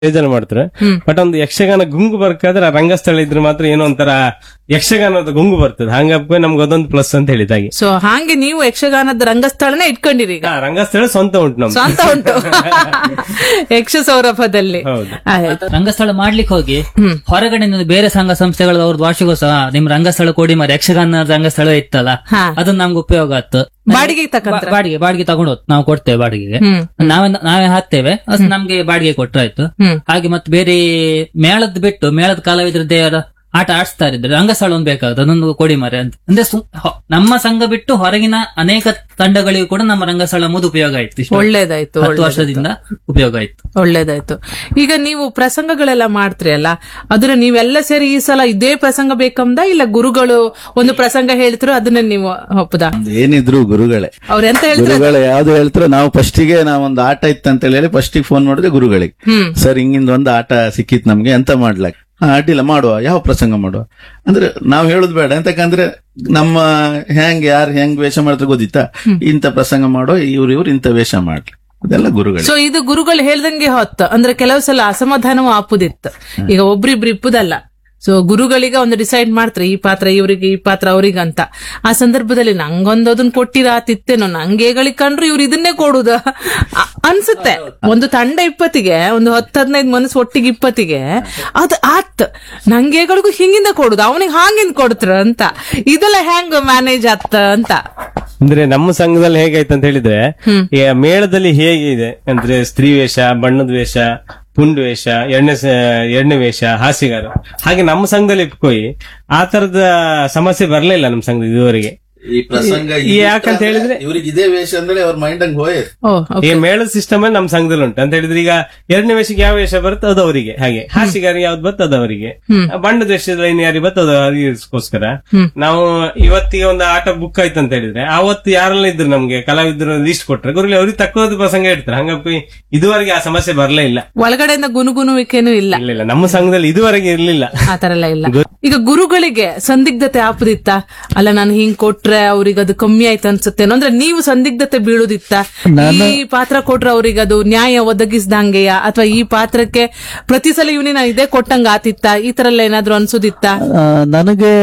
ಯೋಜನೆ ಮಾಡ್ತಾರೆ ಹ್ಮ್. ಬಟ್ ಒಂದು ಯಕ್ಷಗಾನ ಗುಂಗು ಬರ್ಕಾದ್ರೆ ಆ ರಂಗಸ್ಥಳ ಇದ್ರೆ ಮಾತ್ರ ಏನೋ ಒಂಥರ ಯಕ್ಷಗಾನದ ಗುಂಗು ಬರ್ತದೆ ಹಂಗಾಗಿ ನಮ್ಗೆ ಅದೊಂದು ಪ್ಲಸ್ ಅಂತ ಹೇಳಿದಾಗೆ ಸೊ ಹಾಗೆ ನೀವು ಯಕ್ಷಗಾನದ ರಂಗಸ್ಥಳನೇ ಇಟ್ಕೊಂಡಿರಿ ಈಗ ಆ, ರಂಗಸ್ಥಳ ಸ್ವಂತ ಉಂಟು ನಮ್ದು ಸ್ವಂತ ಉಂಟು ಯಕ್ಷ ಸೌರಭದಲ್ಲಿ ಹೌದು. ಆಯ್ತು ರಂಗಸ್ಥಳ ಮಾಡ್ಲಿಕ್ಕೆ ಹೋಗಿ ಹ್ಮ್. ಹೊರಗಡೆ ಬೇರೆ ಸಂಘ ಸಂಸ್ಥೆಗಳ ಅವ್ರದ್ದು ವಾರ್ಷಿಕೋತ್ಸವ ನಿಮ್ ರಂಗಸ್ಥಳ ಕೊಡಿ ಮಾರಿ ಯಕ್ಷಗಾನ ರಂಗಸ್ಥಳ ಇತ್ತಲ್ಲ ಹಾ. ಅದನ್ನ ನಮ್ಗೆ ಉಪಯೋಗ ಆಯ್ತು ಬಾಡಿಗೆ ತಕಂತ್ರ ಬಾ- ಬಾಡಿಗೆ ಬಾಡಿಗೆ ತಗೊಂಡು ಹೋದ್ ನಾವು ಕೊಡ್ತೇವೆ ಬಾಡಿಗೆಗೆ ಹ್ಮ್ ನಾವೇ ನಾವೇ ಹಾಕ್ತೇವೆ ಅದು ನಮ್ಗೆ ಬಾಡಿಗೆ ಕೊಟ್ರಾಯ್ತು ಹ್ಮ್ ಹಾಗೆ ಮತ್ತೆ ಬೇರೆ ಮೇಳದ್ ಬಿಟ್ಟು ಮೇಳದ ಕಲಾವಿದ್ರ ದೇವರ ಆಟ ಆಡಿಸ್ತಾ ಇದ್ರೆ ರಂಗಸ್ಥಳ ಒಂದು ಬೇಕಾಗುತ್ತೆ ಅದೊಂದು ಕೊಡಿ ಮರೆ ಅಂತ ಅಂದ್ರೆ ಸು- ಹೊ- ನಮ್ಮ ಸಂಘ ಬಿಟ್ಟು ಹೊರಗಿನ ಅನೇಕ ತಂಡಗಳಿಗೂ ಕೂಡ ನಮ್ಮ ರಂಗಸ್ಥಳ ಮುದು ಉಪಯೋಗ ಆಯ್ತು ಇಷ್ಟು ಒಳ್ಳೇದಾಯ್ತು ಹತ್ತು ಒಳ್ಳೇದಾಯ್ತು. ವರ್ಷದಿಂದ ಉಪಯೋಗ ಆಯ್ತು ಒಳ್ಳೇದಾಯ್ತು ಈಗ ನೀವು ಪ್ರಸಂಗಗಳೆಲ್ಲ ಮಾಡ್ತೀರಿ ಅಲ್ಲ ಅದ್ರ ನೀವೆಲ್ಲ ಸೇರಿ ಈ ಸಲ ಇದೇ ಪ್ರಸಂಗ ಬೇಕಂದ ಇಲ್ಲ ಗುರುಗಳು ಒಂದು ಪ್ರಸಂಗ ಹೇಳ್ತಿರೋ ಅದನ್ನ ನೀವು ಒಪ್ಪದ ಒಂದು ಏನಿದ್ರು ಗುರುಗಳೇ ಅವ್ರ ಎಂತ ಹೇಳ್ತಾರೆ ಗುರುಗಳೇ ಯಾವ್ದು ಹೇಳ್ತಾರೋ ನಾವು ಫಸ್ಟಿಗೆ ನಾವೊಂದು ಆಟ ಇತ್ತು ಅಂತ ಹೇಳಿ ಫಸ್ಟಿಗೆ ಫೋನ್ ಮಾಡಿದ್ರೆ ಗುರುಗಳಿಗೆ ಹ್ಮ್ ಸರ್ ಹಿಂಗಿಂದ ಒಂದು ಆಟ ಸಿಕ್ಕಿತ್ ನಮ್ಗೆ ಎಂತ ಮಾಡ್ಲಾಕ್ ಹಾ, ಅಡ್ಡಿಲ್ಲ ಮಾಡುವ ಯಾವ ಪ್ರಸಂಗ ಮಾಡುವ ಅಂದ್ರೆ ನಾವ್ ಹೇಳುದು ಬೇಡ ಎಂತಕ್ಕಂದ್ರೆ ನಮ್ಮ ಹೆಂಗ್ ಯಾರು ಹೆಂಗ್ ವೇಷ ಮಾಡ್ತಾರೆ ಗೊತ್ತಿತ್ತಾ ಇಂಥ ಪ್ರಸಂಗ ಮಾಡೋ ಇವ್ರು ಇವ್ರು ಇಂಥ ವೇಷ ಮಾಡ್ಲಿ ಅದೆಲ್ಲ ಗುರುಗಳೇ ಸೊ ಇದು ಗುರುಗಳು ಹೇಳ್ದಂಗೆ ಹೊತ್ತು ಅಂದ್ರೆ ಕೆಲವು ಸಲ ಅಸಮಾಧಾನವೂ ಆಪುದಿತ್ತು ಈಗ ಒಬ್ರಿಬ್ರು ಇಪ್ಪುದಲ್ಲ ಸೊ ಗುರುಗಳಿಗೆ ಒಂದು ಡಿಸೈಡ್ ಮಾಡ್ತಾರೆ ಈ ಪಾತ್ರ ಇವರಿಗೆ ಈ ಪಾತ್ರ ಅವ್ರಿಗೆ ಅಂತ ಆ ಸಂದರ್ಭದಲ್ಲಿ ನಂಗೊಂದು ಅದನ್ನ ಕೊಟ್ಟಿರ ಆತಿತ್ತೇನೋ ನಂಗೆ ಕಂಡ್ರು ಇವ್ರು ಇದನ್ನೇ ಕೊಡುದ ಅ- ಅನ್ಸುತ್ತೆ ಒಂದು ತಂಡ ಇಪ್ಪತ್ತಿಗೆ ಒಂದು ಹತ್ತು ಹದಿನೈದು ಮನಸ್ಸು ಒಟ್ಟಿಗೆ ಇಪ್ಪತ್ತಿಗೆ ಅದು ಆತ್ ನಂಗೆಗಳಿಗೂ ಹಿಂಗಿಂದ ಕೊಡುದು ಅವನಿಗೆ ಹಾಂಗಿಂದ ಕೊಡ್ತಾರ ಅಂತ ಇದೆಲ್ಲ ಹೆಂಗ್ ಮ್ಯಾನೇಜ್ ಆತ್ತ ಅಂತ ಅಂದ್ರೆ ನಮ್ಮ ಸಂಘದಲ್ಲಿ ಹೇಗಾಯ್ತು ಅಂತ ಹೇಳಿದ್ರೆ ಹ್ಮ್. ಈ ಮೇಳದಲ್ಲಿ ಹೇಗಿದೆ ಅಂದ್ರೆ ಸ್ತ್ರೀ ವೇಷ ಬಣ್ಣದ ವೇಷ ಪುಂಡು ವೇಷ ಎಣ್ಣೆ ಸ- ಎಣ್ಣೆ ವೇಷ ಹಾಸ್ಯಗಾರ ಹಾಗೆ ನಮ್ಮ ಸಂಘದಲ್ಲಿ ಇಟ್ಕೋಯಿ ಆ ತರದ ಸಮಸ್ಯೆ ಬರಲಿಲ್ಲ ನಮ್ಮ ಸಂಘದ ಇದುವರೆಗೆ ಈ ಪ್ರಸಂಗ ಈ ಯಾಕಂತ ಹೇಳಿದ್ರೆ ಇವ್ರಿಗೆ ಇದೇ ವೇಷ ಅಂದ್ರೆ ಅವ್ರ ಮೈಂಡ್ ಹಂಗ್ ಹೋಯ್ ಓ ಈ ಮೇಳದ ಸಿಸ್ಟಮ್ ನಮ್ಮ ಸಂಘದಲ್ಲಿ ಉಂಟು ಅಂತ ಹೇಳಿದ್ರೆ ಈಗ ಎರಡನೇ ವೇಷಕ್ಕೆ ಯಾವ ವೇಷ ಬರುತ್ತೆ ಅದು ಅವರಿಗೆ ಹಾಗೆ ಹಾಸ್ಯಗಾರಿಗೆ ಯಾವ್ದು ಬರ್ತದೆ ಅದು ಅವರಿಗೆ ಹ್ಮ್. ಬಣ್ಣದ ವೇಷದ ಲೈನ್ ಯಾರಿಗೆ ಬರ್ತದೆ ಅದು ಅವರಿಗೋಸ್ಕರ ಹ್ಮ್. ನಾವು ಇವತ್ತಿಗೆ ಒಂದು ಆಟ ಬುಕ್ ಆಯ್ತು ಅಂತ ಹೇಳಿದ್ರೆ ಆವತ್ತು ಯಾರೆಲ್ಲ ಇದ್ರು ನಮ್ಗೆ ಕಲಾವಿದ್ರು ಲಿಸ್ಟ್ ಕೊಟ್ರೆ ಗುರುಗಳು ಅವ್ರಿಗೆ ತಕ್ಕವಾದ ಪ್ರಸಂಗ ಇಡ್ತಾರೆ ಹಂಗಾಗಿ ಇದುವರೆಗೆ ಆ ಸಮಸ್ಯೆ ಬರಲೇ ಇಲ್ಲ ಒಳಗಡೆಯಿಂದ ಗುನುಗುನುವಿಕೆನೂ ಇಲ್ಲ ಇಲ್ಲ ಇಲ್ಲ ನಮ್ಮ ಸಂಘದಲ್ಲಿ ಇದುವರೆಗೆ ಇರ್ಲಿಲ್ಲ ಆ ತರ ಎಲ್ಲ ಇಲ್ಲ ಈಗ ಗುರುಗಳಿಗೆ ಸಂದಿಗ್ಧತೆ ಆಪದಿತ್ತ ಅಲ್ಲ ನಾನು ಹಿಂಗ್ ಕೊಟ್ರೆ ಅವ್ರಿಗೆ ಅದು ಕಮ್ಮಿ ಆಯ್ತು ಅನ್ಸುತ್ತೇನೋ ಅಂದ್ರೆ ನೀವು ಸಂದಿಗ್ಧತೆ ಬೀಳುದಿತ್ತ ಈ ಪಾತ್ರ ಕೊಟ್ರೆ ಅವ್ರಿಗೆ ಅದು ನ್ಯಾಯ ಒದಗಿಸ್ದಂಗೆಯ ಅಥವಾ ಈ ಪಾತ್ರಕ್ಕೆ ಪ್ರತಿ ಸಲ ಇವನಿ ನಾನು ಇದೇ ಕೊಟ್ಟಂಗ ಆತಿತ್ತ ಈ ತರ ಎಲ್ಲ ಏನಾದ್ರು ಅನ್ಸುದಿತ್ತ ಆ, ನನಗೆ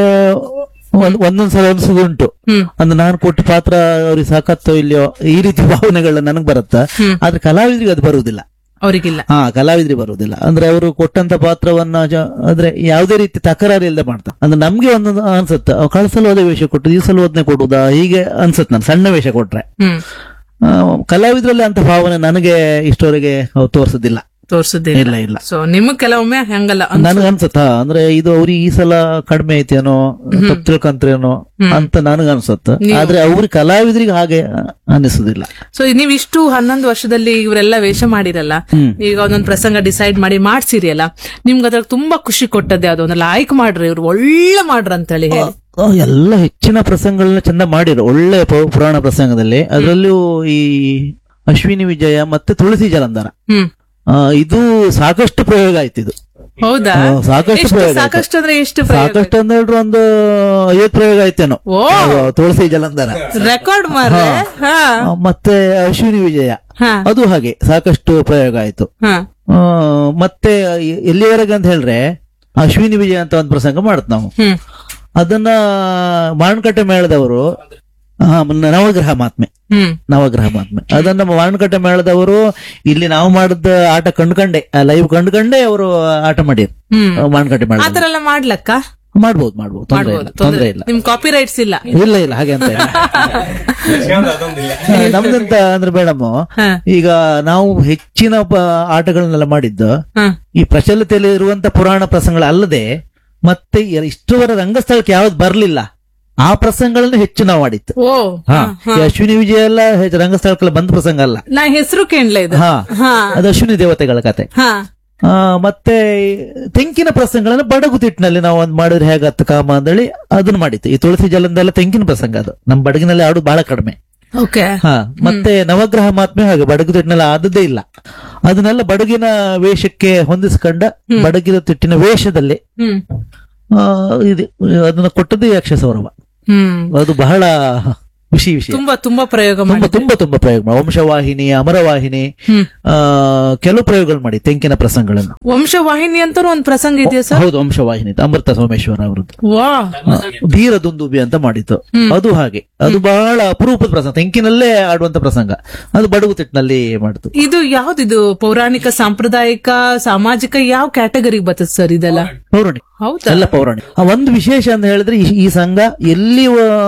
ಒಂದ್- ಒಂದೊಂದ್ ಸಲ ಅನ್ಸುದುಂಟು ಹ್ಮ್. ಅಂದ್ರೆ ನಾನು ಕೊಟ್ಟ ಪಾತ್ರ ಅವ್ರಿಗೆ ಸಾಕತ್ತೋ ಇಲ್ಲಯೋ ಈ ರೀತಿ ಭಾವನೆಗಳ ನನಗ್ ಬರುತ್ತಾ ಆದ್ರೆ ಕಲಾವಿದರಿಗೆ ಅದು ಬರುವುದಿಲ್ಲ ಅವ್ರಿಗಿಲ್ಲ ಹಾ ಕಲಾವಿದರಿಗೆ ಬರುವುದಿಲ್ಲ ಅಂದ್ರೆ ಅವರು ಕೊಟ್ಟಂತ ಪಾತ್ರವನ್ನ ಜ- ಅಂದ್ರೆ ಯಾವುದೇ ರೀತಿ ತಕರಾರು ಇಲ್ಲದೆ ಮಾಡ್ತಾರೆ ಅಂದ್ರೆ ನಮ್ಗೆ ಒಂದೊಂದು ಅನ್ಸುತ್ತೆ ಅವ್ ಕಳ್ಸಲು ಹೋದ ವೇಷ ಕೊಟ್ಟು ಈ ಸಲ ಓದನೆ ಕೊಡುದಾ ಹೀಗೆ ಅನ್ಸುತ್ತೆ ನಾನು ಸಣ್ಣ ವೇಷ ಕೊಟ್ರೆ ಹ್ಮ್ ಆ, ಕಲಾವಿದರಲ್ಲಿ ಅಂತ ಭಾವನೆ ನನಗೆ ಇಷ್ಟವರೆಗೆ ಅವ್ರು ತೋರಿಸುದಿಲ್ಲ ತೋರ್ಸುದಿಲ್ಲ ಇಲ್ಲ ಇಲ್ಲ ಸೊ ನಿಮಗ್ ಕೆಲವೊಮ್ಮೆ ಹಂಗಲ್ಲ ಅನ್ಸು- ನನಗೆ ಅನ್ಸುತ್ತಾ ಅಂದ್ರೆ ಇದು ಅವ್ರಿಗೆ ಈ ಸಲ ಕಡಿಮೆ ಐತೇನೋ ತಪ್ಪು ತಿಳ್ಕಂತ್ರೇನೋ ಅಂತ ನನಗ ಅನ್ಸುತ್ತೆ ಆದ್ರೆ ಅವ್ರಿಗೆ ಕಲಾವಿದರಿಗೆ ಹಾಗೆ ಅನಿಸುದಿಲ್ಲ ಸೊ ನೀವ್ ಇಷ್ಟು ಹನ್ನೊಂದು ವರ್ಷದಲ್ಲಿ ಇವರೆಲ್ಲ ವೇಷ ಮಾಡಿರಲ್ಲ ಹ್ಮ್. ಈಗ ಒಂದೊಂದು ಪ್ರಸಂಗ ಡಿಸೈಡ್ ಮಾಡಿ ಮಾಡ್ಸಿರಿ ಅಲ್ಲ ನಿಮ್ಗೆ ಅದ್ರಾಗ ತುಂಬಾ ಖುಷಿ ಕೊಟ್ಟದ್ದೆ ಅದು ಒಂದೆಲ್ಲ ಆಯ್ಕೆ ಮಾಡ್ರಿ ಇವ್ರು ಒಳ್ಳೆ ಮಾಡ್ರ ಅಂತ ಹೇಳಿ ಹೇಳಿ ಆ, ಎಲ್ಲ ಹೆಚ್ಚಿನ ಪ್ರಸಂಗಗಳನ್ನ ಚಂದ ಮಾಡಿರೋ ಒಳ್ಳೆ ಪು- ಪುರಾಣ ಪ್ರಸಂಗದಲ್ಲಿ ಅದರಲ್ಲೂ ಈ ಅಶ್ವಿನಿ ವಿಜಯ ಮತ್ತೆ ತುಳಸಿ ಜಲಂಧರ ಹ್ಮ್ ಆ, ಇದು ಸಾಕಷ್ಟು ಪ್ರಯೋಗ ಆಯ್ತು ಇದು ಹೌದಾ ಆ, ಸಾಕಷ್ಟು ಎಷ್ಟು ಪ್ರಯೋಗ ಆಯ್ತು. ಸಾಕಷ್ಟು ಅಂದ್ರೆ ಎಷ್ಟು ಪ್ರಯೋಗ ಸಾಕಷ್ಟು ಅಂತ ಹೇಳಿದ್ರು ಒಂದು ಐವತ್ತು ಪ್ರಯೋಗ ಆಯ್ತೇನೋ ಓ ಆ, ತುಳಸಿ ಜಲಂಧರ ರೆಕಾರ್ಡ್ ಮಾರ್ರೆ ಹಾ ಆ, ಮತ್ತೆ ಅಶ್ವಿನಿ ವಿಜಯ ಹಾ ಅದು ಹಾಗೆ ಸಾಕಷ್ಟು ಪ್ರಯೋಗ ಆಯ್ತು ಹಾ ಆ, ಮತ್ತೆ ಎ- ಎಲ್ಲಿವರೆಗೆ ಅಂತ ಹೇಳಿದ್ರೆ ಅಶ್ವಿನಿ ವಿಜಯ ಅಂತ ಒಂದು ಪ್ರಸಂಗ ಮಾಡುತ್ತೆ ನಾವು ಹ್ಮ್ ಅದನ್ನ ಮಾರಣಕಟ್ಟೆ ಮೇಳದವರು ಆ, ನ- ನವಗ್ರಹ ಮಾತ್ಮೆ ಹ್ಮ್ ನವಗ್ರಹ ಮಾತ್ಮೆ ಅದನ್ನ ಮಾರಣಕಟ್ಟೆ ಮೇಳದವರು ಇಲ್ಲಿ ನಾವು ಮಾಡಿದ ಆಟ ಕಂಡ್ಕಂಡೆ ಲೈವ್ ಕಂಡ್ಕಂಡೆ ಅವರು ಆಟ ಮಾಡಿರ್ ಹ್ಮ್ ಮಾರಣಕಟ್ಟೆ ಮೇಳ ಆತರ ಎಲ್ಲ ಮಾಡ್ಲಕ್ಕ ಮಾಡ್ಬೋದು ಮಾಡ್ಬೋದು ತೊಂದ್ರೆ ಇಲ್ಲ ಮಾಡ್ಬೋದು ತೊಂದ್ರೆ ಇಲ್ಲ ನಿಮ್ ಕಾಪಿ ರೈಟ್ಸ್ ಇಲ್ಲ ಇಲ್ಲ ಇಲ್ಲ ಹಾಗೆ ಅಂತ ಇಲ್ಲ ಅದೊಂದಿಲ್ಲ ನಮ್ದಂತ ಅಂದ್ರೆ ಮೇಡಮ್ ಹಾ ಈಗ ನಾವು ಹೆಚ್ಚಿನ ಪ- ಆಟಗಳನ್ನೆಲ್ಲ ಮಾಡಿದ್ದು ಹಾ ಈ ಪ್ರಚಲಿತದಲ್ಲಿ ಇರುವಂತ ಪುರಾಣ ಪ್ರಸಂಗಗಳಲ್ಲದೆ ಮತ್ತೆ ಎ- ಇಷ್ಟುವರ ರಂಗಸ್ಥಳಕ್ಕೆ ಯಾವ್ದು ಬರ್ಲಿಲ್ಲ ಆ ಪ್ರಸಂಗಗಳನ್ನು ಹೆಚ್ಚು ನಾವು ಮಾಡಿತ್ತು ಓ ಹಾ ಈ ಅಶ್ವಿನಿ ವಿಜಯ ಎಲ್ಲ ಹೆಚ್ಚು ರಂಗಸ್ಥಳಕ್ಕೆಲ್ಲ ಬಂದ ಪ್ರಸಂಗ ಅಲ್ಲ ನಾ ಹೆಸರು ಕೇಳಲ ಇದು ಹಾ ಹಾ ಅದು ಅಶ್ವಿನಿ ದೇವತೆಗಳ ಕತೆ ಹಾ ಆ, ಮತ್ತೆ ಈ ತೆಂಕಿನ ಪ್ರಸಂಗಗಳನ್ನು ಬಡಗುತಿಟ್ಟಿನಲ್ಲಿ ನಾವು ಒಂದ್ ಮಾಡಿದ್ರೆ ಹೇಗತ್ತ ಕಾಮ ಅಂದೇಳಿ ಅದನ್ನ ಮಾಡಿತ್ತು ಈ ತುಳಸಿ ಜಲಂದೆಲ್ಲ ತೆಂಕಿನ ಪ್ರಸಂಗ ಅದು ನಮ್ಮ ಬಡಗಿನಲ್ಲಿ ಆಡೋದು ಬಹಳ ಕಡಿಮೆ ಓಕೆ ಹಾ ಮತ್ತೆ ನವಗ್ರಹ ಮಾತ್ಮೆ ಹಾಗೆ ಬಡಗು ತಿಟ್ಟಿನೆಲ್ಲ ಆದದ್ದೇ ಇಲ್ಲ ಅದನ್ನೆಲ್ಲ ಬಡಗಿನ ವೇಷಕ್ಕೆ ಹೊಂದಿಸ್ಕೊಂಡ ಬಡಗಿನ ತಿಟ್ಟಿನ ವೇಷದಲ್ಲಿ ಹ್ಮ್ ಆ, ಇದು ಅದನ್ನ ಕೊಟ್ಟದ್ದು ಯಕ್ಷ ಸೌರಭ ಹ್ಮ್ ಅದು ಬಹಳ ಖುಷಿ ವಿಷಯ ತುಂಬಾ ತುಂಬಾ ಪ್ರಯೋಗ ತುಂಬಾ ಮಾಡಿ ತುಂಬಾ ತುಂಬಾ ಪ್ರಯೋಗ ಮಾಡಿ ವಂಶವಾಹಿನಿ ಅಮರವಾಹಿನಿ ಹ್ಮ್. ಆ, ಕೆಲವು ಪ್ರಯೋಗಗಳು ಮಾಡಿ ತೆಂಕಿನ ಪ್ರಸಂಗಗಳನ್ನು ವಂಶವಾಹಿನಿ ಅಂತ ಒಂದ್ ಪ್ರಸಂಗ ಇದೆಯಾ ಸರ್ ಹೌದು ವಂಶವಾಹಿನಿ ಅಂತ ಅಮೃತ ಸೋಮೇಶ್ವರ ಅವರದ್ದು ವಾ ಧೀರ ದುಂದುಬಿ ಅಂತ ಮಾಡಿತ್ತು ಅದು ಹಾಗೆ ಅದು ಬಹಳ ಅಪರೂಪದ ಪ್ರಸಂಗ ತೆಂಕಿನಲ್ಲೇ ಆಡುವಂತ ಪ್ರಸಂಗ ಅದು ಬಡಗು ತಿಟ್ಟಿನಲ್ಲಿ ಮಾಡಿತು ಇದು ಯಾವ್ದಿದು ಪೌರಾಣಿಕ ಸಾಂಪ್ರದಾಯಿಕ ಸಾಮಾಜಿಕ ಯಾವ ಕ್ಯಾಟಗರಿಗೆ ಬರ್ತದೆ ಸರ್ ಇದೆಲ್ಲ ಪೌರಾಣಿಕ ಹೌದಾ ಎಲ್ಲ ಪೌರಾಣಿಕ ಆ ಒಂದು ವಿಶೇಷ ಅಂತ ಹೇಳಿದ್ರೆ ಈ- ಈ ಸಂಘ ಎಲ್ಲಿ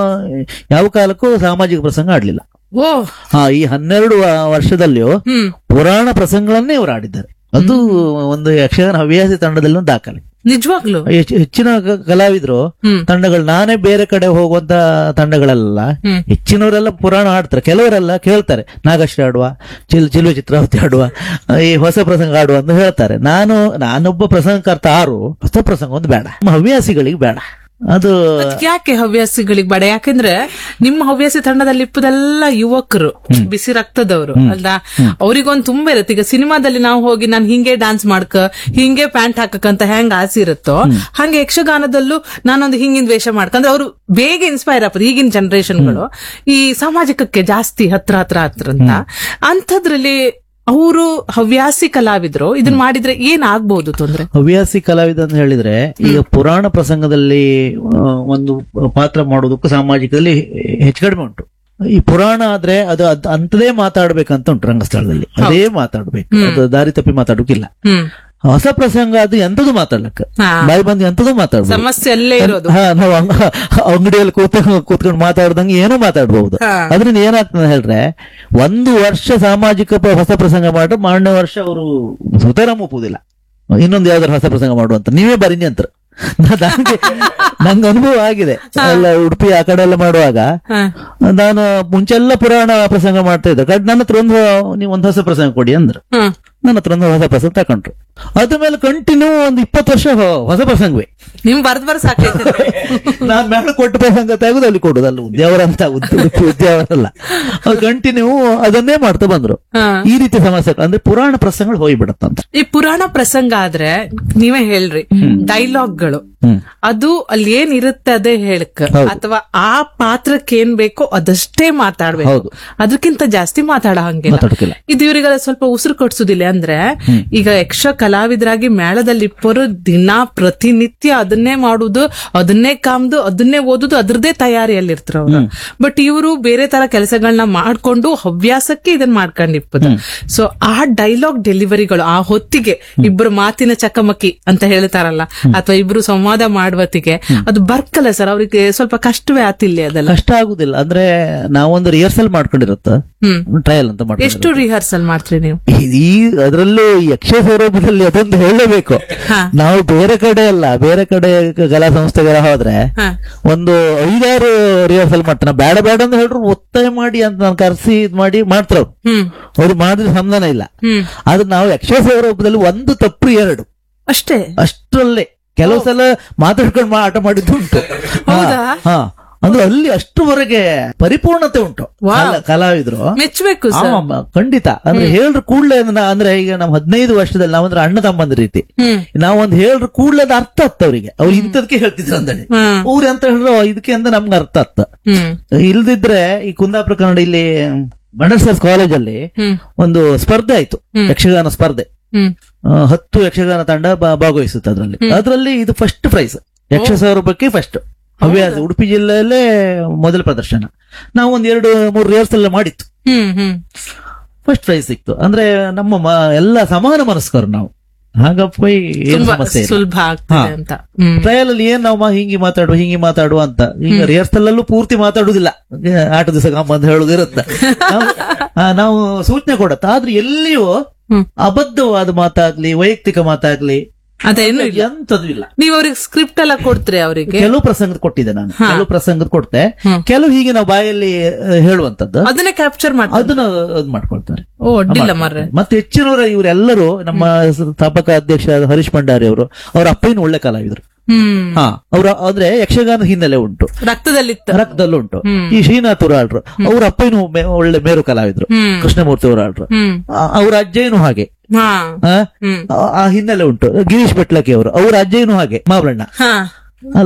ಯಾವ ಕಾಲಕ್ಕೂ ಸಾಮಾಜಿಕ ಪ್ರಸಂಗ ಆಡ್ಲಿಲ್ಲ ಓ ಹಾ ಈ ಹನ್ನೆರಡು ವ- ವರ್ಷದಲ್ಲಿಯೂ ಹ್ಮ್ ಪುರಾಣ ಪ್ರಸಂಗಗಳನ್ನೇ ಇವರು ಆಡಿದ್ದಾರೆ ಅದು ಒಂದು ಯಕ್ಷಗಾನ ಹವ್ಯಾಸಿ ತಂಡದಲ್ಲಿ ಒಂದು ದಾಖಲೆ ನಿಜವಾಗ್ಲು ಹೆಚ್ಚು- ಹೆಚ್ಚಿನ ಕ- ಕಲಾವಿದರು ಹ್ಮ್. ತಂಡಗಳು ನಾನೇ ಬೇರೆ ಕಡೆ ಹೋಗುವಂತ ತಂಡಗಳೆಲ್ಲ ಹ್ಮ್. ಹೆಚ್ಚಿನವರೆಲ್ಲ ಪುರಾಣ ಆಡ್ತಾರೆ ಕೆಲವರೆಲ್ಲ ಕೇಳ್ತಾರೆ ನಾಗಶ್ರೀ ಆಡುವ ಚಿಲ್ ಚಿಲ್ಲು ಚಿತ್ರಾವತಿ ಆಡುವ ಈ ಹೊಸ ಪ್ರಸಂಗ ಆಡುವ ಅಂತ ಹೇಳ್ತಾರೆ ನಾನು ನಾನೊಬ್ಬ ಪ್ರಸಂಗಕರ್ತ ಆರು ಹೊಸ ಪ್ರಸಂಗ ಒಂದು ಬೇಡ ನಮ್ಮ ಹವ್ಯಾಸಿಗಳಿಗೆ ಬೇಡ ಅದು ಅದ್ಕ್ ಯಾಕೆ ಹವ್ಯಾಸಿಗಳಿಗೆ ಬೇಡ ಯಾಕಂದ್ರೆ ನಿಮ್ಮ ಹವ್ಯಾಸಿ ತಂಡದಲ್ಲಿ ಇಪ್ಪದೆಲ್ಲ ಯುವಕರು ಬಿಸಿ ರಕ್ತದವರು ಅಲ್ದಾ ಅವ್ರಿಗೊಂದು ತುಂಬಾ ಇರುತ್ತೆ ಈಗ ಸಿನಿಮಾದಲ್ಲಿ ನಾವು ಹೋಗಿ ನಾನು ಹಿಂಗೆ ಡಾನ್ಸ್ ಮಾಡ್ಕ ಹಿಂಗೆ ಪ್ಯಾಂಟ್ ಹಾಕಕ್ಕಂತ ಹೆಂಗ್ ಆಸೆ ಇರುತ್ತೋ ಹಂಗೆ ಯಕ್ಷಗಾನದಲ್ಲೂ ನಾನೊಂದು ಹಿಂಗಿನ ವೇಷ ಮಾಡ್ಕ ಅಂದ್ರೆ ಅವರು ಬೇಗ ಇನ್ಸ್ಪೈರ್ ಆಗ್ತದೆ ಈಗಿನ ಜನರೇಷನ್ಗಳು ಈ ಸಾಮಾಜಿಕಕ್ಕೆ ಜಾಸ್ತಿ ಹತ್ರ ಹತ್ರ ಹತ್ರ ಅಂತ ಅಂಥದ್ರಲ್ಲಿ ಅವರು ಹವ್ಯಾಸಿ ಕಲಾವಿದ್ರು ಇದನ್ನ ಮಾಡಿದ್ರೆ ಏನ್ ಆಗ್ಬಹುದು ತೊಂದ್ರೆ ಹವ್ಯಾಸಿ ಕಲಾವಿದ ಅಂತ ಹೇಳಿದ್ರೆ ಈಗ ಪುರಾಣ ಪ್ರಸಂಗದಲ್ಲಿ ಆ, ಒಂದು ಪಾತ್ರ ಮಾಡೋದಕ್ಕೂ ಸಾಮಾಜಿಕದಲ್ಲಿ ಹೆಚ್ಚು ಕಡಿಮೆ ಉಂಟು ಈ ಪುರಾಣ ಆದ್ರೆ ಅದು ಅದ್ ಅಂತದೇ ಮಾತಾಡ್ಬೇಕಂತ ಉಂಟು ರಂಗಸ್ಥಳದಲ್ಲಿ ಅದೇ ಮಾತಾಡ್ಬೇಕು ಅದು ದಾರಿ ತಪ್ಪಿ ಮಾತಾಡೋಕಿಲ್ಲ ಹ್ಮ್ ಹೊಸ ಪ್ರಸಂಗ ಅದು ಎಂತದು ಮಾತಾಡ್ಲಕ್ಕ ಹಾ. ಬಾಯಿ ಬಂದು ಎಂತದು ಮಾತಾಡ್ಬೋದು ಸಮಸ್ಯೆ ಅಲ್ಲೇ ಇರೋದು ಹಾ ನಾವು ಅಂಗ- ಅಂಗಡಿಯಲ್ಲಿ ಕೂತ ಕೂತ್ಕೊಂಡು ಮಾತಾಡ್ದಂಗೆ ಏನೋ ಮಾತಾಡ್ಬಹುದು ಹಾ. ಅದ್ರಿಂದ ಏನಾಗ್ತದೆ ಹೇಳಿದ್ರೆ ಒಂದು ವರ್ಷ ಸಾಮಾಜಿಕ ಪ- ಹೊಸ ಪ್ರಸಂಗ ಮಾಡಿ ಮಾರನೇ ವರ್ಷ ಅವರು ಸುತರಾಮ್ ಒಪ್ಪುದಿಲ್ಲ ಇನ್ನೊಂದು ಯಾವ್ದಾರು ಹೊಸ ಪ್ರಸಂಗ ಮಾಡುವಂತ ನೀವೇ ಬರೀನಿ ಅಂತ ನಂಗೆ ನಂಗೆ ಅನುಭವ ಆಗಿದೆ ಎಲ್ಲ ಉಡುಪಿ ಆ ಕಡೆ ಎಲ್ಲ ಮಾಡುವಾಗ ಹಾ. ನಾನು ಮುಂಚೆಲ್ಲ ಪುರಾಣ ಪ್ರಸಂಗ ಮಾಡ್ತಾ ಇದ್ದೆ ಕಡ್- ನನ್ನ ಹತ್ರ ಒಂದು ನೀವು ಒಂದು ಹೊಸ ಪ್ರಸಂಗ ಕೊಡಿ ಅಂದ್ರು ಹ್ಮ್ ನನ್ನ ಹತ್ರ ಒಂದು ಹೊಸ ಪ್ರಸಂಗ ತಕೊಂಡ್ರು ಅದ್ರ ಮೇಲೆ ಕಂಟಿನ್ಯೂ ಒಂದು ಇಪ್ಪತ್ತು ವರ್ಷ ಹೊ- ಹೊಸ ಪ್ರಸಂಗವೇ ನಿಮ್ ಬರ್ದ್ ಬರ್ ಸಾಕೈತೆ ನಾನ್ ಮೇಲೆ ಕೊಟ್ಟ ಪ್ರಸಂಗ ತೆಗೆದು ಅಲ್ಲಿ ಕೊಡುದು ಅಲ್ಲಿ ಉದ್ಯಾವರ ಅಂತ ಉದ್ದ- ಉಡುಪಿ ಉದ್ಯಾವರಲ್ಲ ಅದು ಕಂಟಿನ್ಯೂ ಅದನ್ನೇ ಮಾಡ್ತಾ ಬಂದ್ರು ಹಾ. ಈ ರೀತಿ ಸಮಸ್ಯೆ ಅಂದ್ರೆ ಪುರಾಣ ಪ್ರಸಂಗಗಳು ಹೋಗ್ಬಿಡತ್ತಂತ ಈ ಪುರಾಣ ಪ್ರಸಂಗ ಆದ್ರೆ ನೀವೇ ಹೇಳ್ರಿ ಡೈಲಾಗ್ಗಳು ಹ್ಮ್ ಅದು ಅಲ್ಲಿ ಏನ್ ಇರುತ್ತೆ ಅದೇ ಹೇಳಕ್ ಹೌದು. ಅಥವಾ ಆ ಪಾತ್ರಕ್ಕೆ ಏನ್ ಬೇಕೋ ಅದಷ್ಟೇ ಮಾತಾಡ್ಬೇಕು ಹೌದು. ಅದಕ್ಕಿಂತ ಜಾಸ್ತಿ ಮಾತಾಡ ಹಂಗಿಲ್ಲ ಮಾತಾಡೋಕಿಲ್ಲ. ಇದು ಇವರಿಗೆಲ್ಲ ಸ್ವಲ್ಪ ಉಸಿರು ಕೊಡ್ಸುದಿಲ್ಲ ಅಂದ್ರೆ ಈಗ ಯಕ್ಷ ಕಲಾವಿದರಾಗಿ ಮೇಳದಲ್ಲಿ ಇಪ್ಪರು ದಿನ ಪ್ರತಿನಿತ್ಯ ಅದನ್ನೇ ಮಾಡುದು ಅದನ್ನೇ ಕಾಮ್ದು ಅದನ್ನೇ ಓದುದು ಅದ್ರದ್ದೇ ತಯಾರಿಯಲ್ಲಿ ಇರ್ತಾರ ಅವ್ರು ಬಟ್ ಇವರು ಬೇರೆ ತರ ಕೆಲಸಗಳನ್ನ ಮಾಡ್ಕೊಂಡು ಹವ್ಯಾಸಕ್ಕೆ ಇದನ್ನ ಮಾಡ್ಕೊಂಡು ಇಪ್ಪದು ಸೊ ಆ ಡೈಲಾಗ್ ಡೆಲಿವರಿಗಳು ಆ ಹೊತ್ತಿಗೆ ಇಬ್ರು ಮಾತಿನ ಚಕಮಕಿ ಅಂತ ಹೇಳ್ತಾರಲ್ಲ ಅಥವಾ ಇಬ್ರು ಸಂವಾದ ಮಾಡುವತ್ತಿಗೆ ಅದು ಬರ್ಕಲ್ಲ ಸರ್ ಅವ್ರಿಗೆ ಸ್ವಲ್ಪ ಕಷ್ಟವೇ ಆತಿಲ್ಲ ಅದೆಲ್ಲ ಕಷ್ಟ ಆಗುದಿಲ್ಲ ಅಂದ್ರೆ ನಾವೊಂದು ರಿಹರ್ಸಲ್ ಮಾಡ್ಕೊಂಡಿರುತ್ತ ಹ್ಮ್ ಟ್ರಯಲ್ ಅಂತ ಮಾಡ್ಕೊಂಡು ಎಷ್ಟು ರಿಹರ್ಸಲ್ ಮಾಡ್ತೀರಿ ನೀವು ಈ ಅದರಲ್ಲೂ ಈ ಯಕ್ಷ ಸ್ವರೂಪದಲ್ಲಿ ಅದೊಂದು ಹೇಳಬೇಕು ಹಾ. ನಾವು ಬೇರೆ ಕಡೆ ಅಲ್ಲ ಬೇರೆ ಕಡೆ ಕಲಾ ಸಂಸ್ಥೆಗಳ ಹೋದ್ರೆ ಹಾ. ಒಂದು ಐದಾರು ರಿಹರ್ಸಲ್ ಮಾಡ್ತಾನೆ ಬೇಡ ಬೇಡ ಅಂತ ಹೇಳ್ರು ಒತ್ತಾಯ ಮಾಡಿ ಅಂತ ನಾನು ಕರ್ಸಿ ಇದ್ ಮಾಡಿ ಮಾಡ್ತಾರ ಅವ್ರು ಹ್ಮ್ ಅವ್ರು ಮಾಡಿದ್ರೆ ಸಂಧಾನ ಇಲ್ಲ ಹ್ಮ್ ಆದ್ರೆ ನಾವು ಯಕ್ಷ ಸ್ವರೂಪದಲ್ಲಿ ಒಂದು ತಪ್ಪು ಎರಡು ಅಷ್ಟೇ ಅಷ್ಟರಲ್ಲೇ ಕೆಲವು ಸಲ ಮಾತಾಡ್ಕೊಂಡು ಮಾ- ಆಟ ಮಾಡಿದ್ದು ಉಂಟು ಹಾ, ಹೌದಾ? ಹಾ ಅಂದ್ರೆ ಅಲ್ಲಿ ಅಷ್ಟುವರೆಗೆ ಪರಿಪೂರ್ಣತೆ ಉಂಟು ವಾಹ್. ಕಲಾ- ಕಲಾವಿದ್ರು ಮೆಚ್ಚಬೇಕು ಸರ್ ಆಮ, ಖಂಡಿತ ಅಂದ್ರೆ ಹೇಳ್ರ ಕೂಡ್ಲೆ ಅದನ್ನ ಅಂದ್ರೆ ಈಗ ನಮ್ ಹದಿನೈದು ವರ್ಷದಲ್ಲಿ ನಾವಂದ್ರೆ ಅಣ್ಣ ತಮ್ಮಂದ ರೀತಿ ಹ್ಮ್ ನಾವೊಂದ್ ಹೇಳ್ರ ಕೂಡ್ಲೆ ಅದು ಅರ್ಥ ಆಗ್ತ ಅವ್ರಿಗೆ ಅವ್ರು ಇಂಥದಕ್ಕೆ ಹೇಳ್ತಿದ್ರು ಅಂದಳಿ ಹ್ಮ್ ಅವ್ರು ಅಂತ ಹೇಳಿದ್ರು ಇದಕ್ಕೆ ಅಂತ ನಮ್ಗೆ ಅರ್ಥ ಆಗ್ತ ಹ್ಮ್ ಇಲ್ದಿದ್ರೆ ಈ ಕುಂದಾಪುರ ಕನ್ನಡ ಇಲ್ಲಿ ಬಂಡರ್ಸರ್ಸ್ ಕಾಲೇಜಲ್ಲಿ ಹ್ಮ್ ಒಂದು ಸ್ಪರ್ಧೆ ಆಯ್ತು ಯಕ್ಷಗಾನ ಸ್ಪರ್ಧೆ ಹ್ಮ್ ಆ, ಹತ್ತು ಯಕ್ಷಗಾನ ತಂಡ ಭಾ- ಭಾಗವಹಿಸುತ್ತೆ ಅದರಲ್ಲಿ ಅದರಲ್ಲಿ ಇದು ಫಸ್ಟ್ ಪ್ರೈಸ್ ಯಕ್ಷ ಸ್ವರೂಪಕ್ಕೆ ಫಸ್ಟ್ ಹವ್ಯಾಸ ಉಡುಪಿ ಜಿಲ್ಲೆಯಲ್ಲೇ ಮೊದಲ ಪ್ರದರ್ಶನ ನಾವು ಒಂದ್ ಎರಡು ಮೂರು ರಿಹರ್ಸಲ್ ಮಾಡಿತ್ತು ಹ್ಮ್ ಹ್ಮ್ ಫಸ್ಟ್ ಪ್ರೈಸ್ ಸಿಕ್ತು ಅಂದ್ರೆ ನಮ್ಮ ಮ- ಎಲ್ಲ ಸಮಾನ ಮನಸ್ಕರು ನಾವು ಹಾಗಪ್ಪ ಏನು ತುಂಬಾ ಸಮಸ್ಯೆ ಇಲ್ಲ ಸುಲಭ ಆಗ್ತದೆ ಹಾ. ಅಂತ ಹ್ಮ್ ಟ್ರಯಲ್ ಅಲ್ಲಿ ಏನ್ ನಾವು ಮಾ- ಹಿಂಗೆ ಮಾತಾಡುವ ಹಿಂಗೆ ಮಾತಾಡುವ ಅಂತ ಈಗ ರಿಹರ್ಸಲ್ ಅಲ್ಲೂ ಪೂರ್ತಿ ಮಾತಾಡುದಿಲ್ಲ ಆಟ ದಿವಸ ಅಂತ ಹೇಳುದು ಇರುತ್ತೆ ನಾವು- ಆ, ನಾವು ಸೂಚನೆ ಕೊಡತ್ತ ಆದ್ರೆ ಎಲ್ಲಿಯೂ ಹ್ಮ್. ಅಬದ್ಧವಾದ ಮಾತಾಗ್ಲಿ ವೈಯಕ್ತಿಕ ಮಾತಾಗ್ಲಿ ಅದೇನು ಇಲ್ಲ ಎಂತದು ಇಲ್ಲ ನೀವ್ ಅವ್ರಿಗೆ ಸ್ಕ್ರಿಪ್ಟ್ ಎಲ್ಲ ಕೊಡ್ತೀರಿ ಅವರಿಗೆ ಕೆಲವು ಪ್ರಸಂಗದ ಕೊಟ್ಟಿದ್ದೆ ನಾನು ಕೆಲವು ಪ್ರಸಂಗದ ಕೊಡ್ತೆ ಹ್ಮ್. ಕೆಲವು ಹೀಗೆ ನಾವು ಬಾಯಲ್ಲಿ ಆ, ಹೇಳುವಂತದ್ದು ಅದನ್ನೇ ಕ್ಯಾಪ್ಚರ್ ಮಾಡ್ತಾರೆ ಅದನ್ನ ಅದ್ ಮಾಡ್ಕೊಳ್ತಾರೆ ಓ ಅಡ್ಡಿಲ್ಲ ಮರ್ರೆ ಮತ್ತೆ ಹೆಚ್ಚಿನವರ ಇವರೆಲ್ಲರೂ ನಮ್ಮ ಸ್ಥಾಪಕ ಅಧ್ಯಕ್ಷ ಹರೀಶ್ ಭಂಡಾರಿ ಅವರು ಅವ್ರ ಅಪ್ಪಯ್ಯನ ಒಳ್ಳೆ ಕಲಾವಿದರು ಹ್ಮ್ ಹಾ ಅವ್ರ ಅಂದ್ರೆ ಯಕ್ಷಗಾನ ಹಿನ್ನೆಲೆ ಉಂಟು ರಕ್ತದಲ್ಲಿತ್ತು ರಕ್ತದಲ್ಲೂ ಉಂಟು ಹ್ಮ್. ಈ ಶ್ರೀನಾಥ್ ಉರಾಳ್ರು ಅವ್ರ ಅಪ್ಪಯ್ಯನು ಮೇ- ಒಳ್ಳೆ ಮೇರು ಕಲಾವಿದ್ರು ಹ್ಮ್ ಕೃಷ್ಣಮೂರ್ತಿ ಉರಾಳ್ರು ಹ್ಮ್ ಆ- ಅವ್ರ ಅಜ್ಜಯ್ಯನು ಹಾಗೆ ಹಾ ಆ, ಹ್ಮ್ ಆ- ಆ ಹಿನ್ನೆಲೆ ಉಂಟು ಗಿರೀಶ್ ಬೆಟ್ಲಕ್ಕೆ ಅವರು ಅವ್ರ ಅಜ್ಜಯ್ಯನು ಹಾಗೆ ಮಾವಳಣ್ಣ ಹಾ ಅಲ್ಲ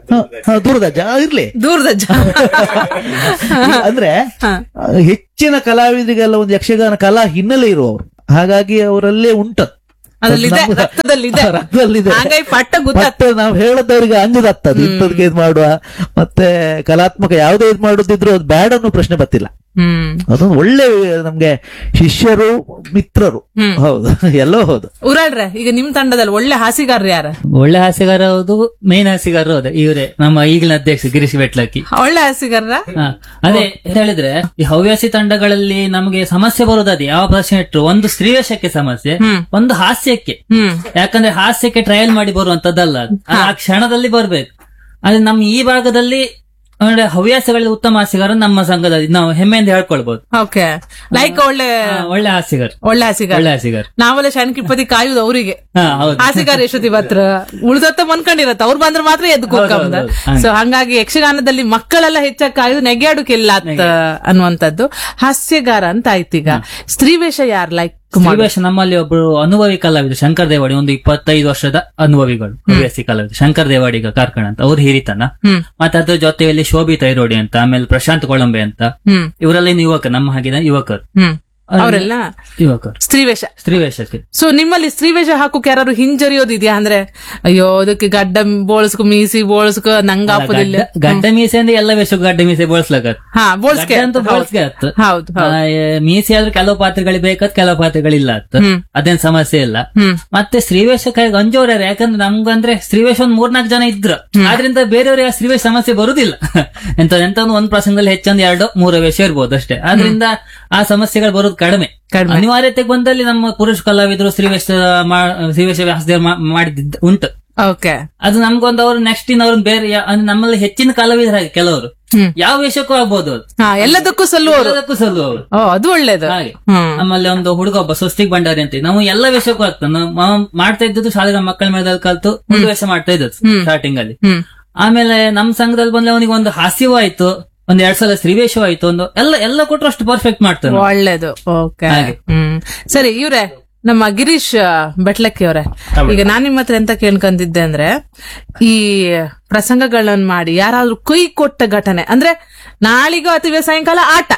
ಹ, ಹ, ದೂರದಜ್ಜ ಆ, ಇರ್ಲಿ ದೂರದಜ್ಜ ಅಂದ್ರೆ ಆ, ಹೆಚ್ಚಿನ ಕಲಾವಿದರಿಗೆಲ್ಲ ಒಂದು ಯಕ್ಷಗಾನ ಕಲಾ ಹಿನ್ನೆಲೆ ಇರುವವರು ಹಾಗಾಗಿ ಅವರಲ್ಲೇ ಉಂಟ ಅದ್ರಲ್ಲಿದೆ ನಮ್ಮ- ರಕ್ತದಲ್ಲಿದೆ ರಕ್ತದಲ್ಲಿದೆ. ಹಾಗಾಗಿ ಪಟ್ಟ ಗೊತ್ತಾಗ್ತದೆ ಮತ್ತೆ ನಾವು ಹೇಳದವರಿಗೆ ಅಂಜದತ್ತದು ಇಂಥದ್ಕೆ ಇದು ಮಾಡುವ ಮತ್ತೆ ಕಲಾತ್ಮಕ ಯಾವುದೇ ಇದು ಮಾಡುದಿದ್ರು ಅದು ಬ್ಯಾಡ್ ಅನ್ನೋ ಪ್ರಶ್ನೆ ಬರ್ತಿಲ್ಲ ಹ್ಮ್ ಅದೊಂದು ಒಳ್ಳೆ ನಮ್ಗೆ ಶಿಷ್ಯರು ಮಿತ್ರರು ಹೌದು ಎಲ್ಲೋ ಹೌದು ಉರಾಳ್ರೆ ಈಗ ನಿಮ್ ತಂಡದಲ್ಲಿ ಒಳ್ಳೆ ಹಾಸಿಗಾರರು ಯಾರ ಒಳ್ಳೆ ಹಾಸ್ಯಗಾರ ಹೌದು ಮೇನ್ ಹಾಸ್ಯಗಾರ ಹೌದು ಇವರೇ ನಮ್ಮ ಈಗಿನ ಅಧ್ಯಕ್ಷ ಗಿರೀಶ್ ಬೆಟ್ಲಕ್ಕಿ ಒಳ್ಳೆ ಹಾಸಿಗಾರರ ಹಾ, ಅದೇ ಎಂತ ಹೇಳಿದ್ರೆ ಈ ಹವ್ಯಾಸಿ ತಂಡಗಳಲ್ಲಿ ನಮಗೆ ಸಮಸ್ಯೆ ಬರೋದು ಅದೇ ಯಾವ ಪ್ರಶ್ನೆ ಇಟ್ಟರು ಒಂದು ಸ್ತ್ರೀವೇಷಕ್ಕೆ ಸಮಸ್ಯೆ ಒಂದು ಹಾಸ್ಯಕ್ಕೆ ಹ್ಮ್ ಯಾಕಂದ್ರೆ ಹಾಸ್ಯಕ್ಕೆ ಟ್ರಯಲ್ ಮಾಡಿ ಬರುವಂತದ್ದಲ್ಲ ಅದು. ಅದು ಆ ಕ್ಷಣದಲ್ಲಿ ಬರ್ಬೇಕು ಆದ್ರೆ ನಮ್ಮ ಈ ಭಾಗದಲ್ಲಿ ಅಂದ್ರೆ ಹವ್ಯಾಸಗಳಲ್ಲಿ ಉತ್ತಮ ಹಾಸ್ಯಗಾರ ನಮ್ಮ ಸಂಘದಲ್ಲಿ ನಾವು ಹೆಮ್ಮೆಯಿಂದ ಹೇಳ್ಕೊಳ್ಬಹುದು ಓಕೆ ಲೈಕ್ ಒಳ್ಳೆ ಹಾ, ಒಳ್ಳೆ ಹಾಸ್ಯಗಾರ ಒಳ್ಳೆ ಹಾಸಿಗಾರ ಒಳ್ಳೆ ಹಾಸ್ಯಗಾರ ನಾವೆಲ್ಲ ಶಣ್ಕಿಪ್ಪದಿ ಕಾಯುದು ಅವರಿಗೆ ಹಾ ಹೌದು ಹಾಸಿಗಾರ ಎಷ್ಟೊತ್ತಿ ಬತ್ರ ಉಳ್ದತ್ತ ಮನ್ಕೊಂಡಿರತ್ತ ಅವ್ರು ಬಂದ್ರೆ ಮಾತ್ರ ಎದ್ದು ಕೂತ್ಕೊಂಡ ಹೌದು, ಹೌದು. ಸೊ ಹಂಗಾಗಿ ಯಕ್ಷಗಾನದಲ್ಲಿ ಮಕ್ಕಳೆಲ್ಲ ಹೆಚ್ಚಾಗಿ ಕಾಯುದು ನೆಗೆಯಾಡುಕಿಲ್ಲ ಅತ್ತ ಅನ್ನುವಂಥದ್ದು ಹಾಸ್ಯಗಾರ ಅಂತ ಆಯ್ತೀಗ ಸ್ತ್ರೀವೇಷ ಯಾರ್ ಲೈಕ್ ಶ್ರೀವೇಶ ನಮ್ಮಲ್ಲಿ ಒಬ್ಬರು ಅನುಭವಿ ಕಲಾವಿದರು ಶಂಕರ್ ದೇವಾಡಿ ಒಂದು ಇಪ್ಪತ್ತೈದು ವರ್ಷದ ಅನುಭವಿಗಳು ಹವ್ಯಾಸಿ ಕಲಾವಿದರು ಶಂಕರ್ ದೇವಾಡಿಗ ಕಾರ್ಕಳ ಅಂತ ಅವ್ರು ಹಿರಿತನ ಹ್ಮ್ ಮತ್ತೆ ಅದ್ರ ಜೊತೆಯಲ್ಲಿ ಶೋಭಿ ತೈರೋಡಿ ಅಂತ ಆಮೇಲೆ ಪ್ರಶಾಂತ್ ಕೊಳಂಬೆ ಅಂತ ಹ್ಮ್ ಇವರೆಲ್ಲ ಇನ್ನು ಯುವಕ ನಮ್ಮ ಹಾಗಿನ ಯುವಕರು ಹ್ಮ್ ಅವರೆಲ್ಲ ಯುವಕರು ಸ್ತ್ರೀವೇಷ ಸ್ತ್ರೀವೇಷಕ್ಕೆ ಸೊ ನಿಮ್ಮಲ್ಲಿ ಸ್ತ್ರೀವೇಷ ಹಾಕೋಕ್ ಯಾರು ಹಿಂಜರಿಯೋದಿದ್ಯಾ ಅಂದ್ರೆ ಅಯ್ಯೋ ಅದಕ್ಕೆ ಗಡ್ಡ ಬೋಳ್ಸ್ಕೊ ಮೀಸಿ ಬೋಳ್ಸ್ಕೊ ನಂಗ ಆಪದಿಲ್ಲ ಗಡ್ಡ- ಗಡ್ಡ ಮೀಸೆ ಅಂದ್ರೆ ಎಲ್ಲ ವೇಷಕ್ಕೂ ಗಡ್ಡ ಮೀಸೆ ಬೋಳ್ಸ್ಲಕ ಹಾ ಬೋಳ್ಸ್ಕೆ ಅಂತೂ ಬೋಳ್ಸ್ಕೆ ಆತು ಹೌದು ಆ, ಏ, ಮೀಸೆ ಆದ್ರೆ ಕೆಲವು ಪಾತ್ರಗಳಿಗೆ ಬೇಕಾದ್ ಕೆಲವು ಪಾತ್ರಗಳಿಲ್ಲ ಆತ ಹ್ಮ್. ಅದೇನ್ ಸಮಸ್ಯೆ ಇಲ್ಲ ಹ್ಮ್ ಮತ್ತೆ ಸ್ತ್ರೀವೇಷಕ್ಕಾಗಿ ಅಂಜೋರ್ ಯಾರು ಯಾಕಂದ್ರೆ ನಮ್ಗಂದ್ರೆ ಸ್ತ್ರೀವೇಷ ಒಂದ್ ಮೂರ್ನಾಲ್ಕು ಜನ ಇದ್ರು ಆದ್ರಿಂದ ಬೇರೆಯವ್ರಿಗೆ ಆ ಸ್ತ್ರೀವೇಷ ಸಮಸ್ಯೆ ಬರುದಿಲ್ಲ ಎಂತ ಎಂತ ಒಂದು ಒಂದ್ ಪ್ರಸಂಗದಲ್ಲಿ ಹೆಚ್ಚೊಂದು ಎರಡು ಮೂರು ವೇಷ ಇರ್ಬೋದು ಅಷ್ಟೇ ಆದ್ರಿಂದ ಆ ಸಮಸ್ಯೆಗಳು ಬರೋದು ಕಡಿಮೆ ಕಡಿಮೆ. ಅನಿವಾರ್ಯತೆಗೆ ಬಂದಲ್ಲಿ ನಮ್ಮ ಪುರುಷ ಕಲಾವಿದರು ಸ್ತ್ರೀವೇಷ ಮಾ- ಸ್ತ್ರೀವೇಷ ವ್ಯಾಸದೇವ ಮಾಡಿದ್ದ ಉಂಟು ಓಕೆ ಅದು ನಮ್ಗೊಂದು ಅವ್ರು ನೆಕ್ಸ್ಟ್ ಇನ್ ಅವ್ರನ್ನ ಬೇರೆ ಯಾ- ಅಂದ್ರೆ ನಮ್ಮಲ್ಲಿ ಹೆಚ್ಚಿನ ಕಲಾವಿದರು ಹಾಗೆ ಕೆಲವರು ಹ್ಮ್. ಯಾವ ವೇಷಕ್ಕೂ ಆಗ್ಬೋದು ಅದು ಹಾ ಎಲ್ಲದಕ್ಕೂ ಸಲ್ಲುವರು ಎಲ್ಲದಕ್ಕೂ ಸಲ್ಲುವವರು ಓ ಅದು ಒಳ್ಳೇದು ಹಾಗೆ ಹ್ಮ್ ಆಮೇಲೆ ಒಂದು ಹುಡುಗ ಒಬ್ಬ ಸ್ವಸ್ತಿಕ್ ಭಂಡಾರಿ ಅಂತ ನಾವು ಎಲ್ಲ ವೇಷಕ್ಕೂ ಆಗ್ತಾನೆ ನಾವು ನಾವು ಮಾಡ್ತಾ ಇದ್ದದ್ದು ಶಾಲೆಗಳ ಮಕ್ಕಳ ಮೇಲೆ ಕಲ್ತು ಒಂದು ವೇಷ ಮಾಡ್ತಾ ಇದ್ದದ್ದು ಸ್ಟಾರ್ಟಿಂಗ್ ಅಲ್ಲಿ ಹ್ಮ್ ಆಮೇಲೆ ನಮ್ ಸಂಘದಲ್ಲಿ ಬಂದ್ರೆ ಅವನಿಗೆ ಒಂದು ಹಾಸ್ಯವೂ ಆಯ್ತು ಒಂದ್ ಎರಡ್ ಸಲ ಸ್ತ್ರೀವೇಷವೂ ಆಯ್ತು ಒಂದು ಎಲ್ಲ ಎಲ್ಲ ಕೊಟ್ಟರು ಅಷ್ಟು ಪರ್ಫೆಕ್ಟ್ ಮಾಡ್ತಾನೆ ಒಳ್ಳೇದು ಓಕೆ ಹಾಗೆ. ಹ್ಮ್ ಸರಿ ಇವ್ರೆ ನಮ್ಮ ಗಿರೀಶ್ ಬೆಟ್ಲಕ್ಕಿ ಅವ್ರೆ ಈಗ ನಾನ್ ನಿಮ್ಮ ಹತ್ರ ಎಂತ ಕೇಳ್ಕೊಂತಿದ್ದೆ ಅಂದ್ರೆ ಈ ಪ್ರಸಂಗಗಳನ್ನ ಮಾಡಿ ಯಾರಾದ್ರೂ ಕೈ ಕೊಟ್ಟ ಘಟನೆ ಅಂದ್ರೆ ನಾಳಿಗೂ ಅಥವಾ ಸಾಯಂಕಾಲ ಆಟ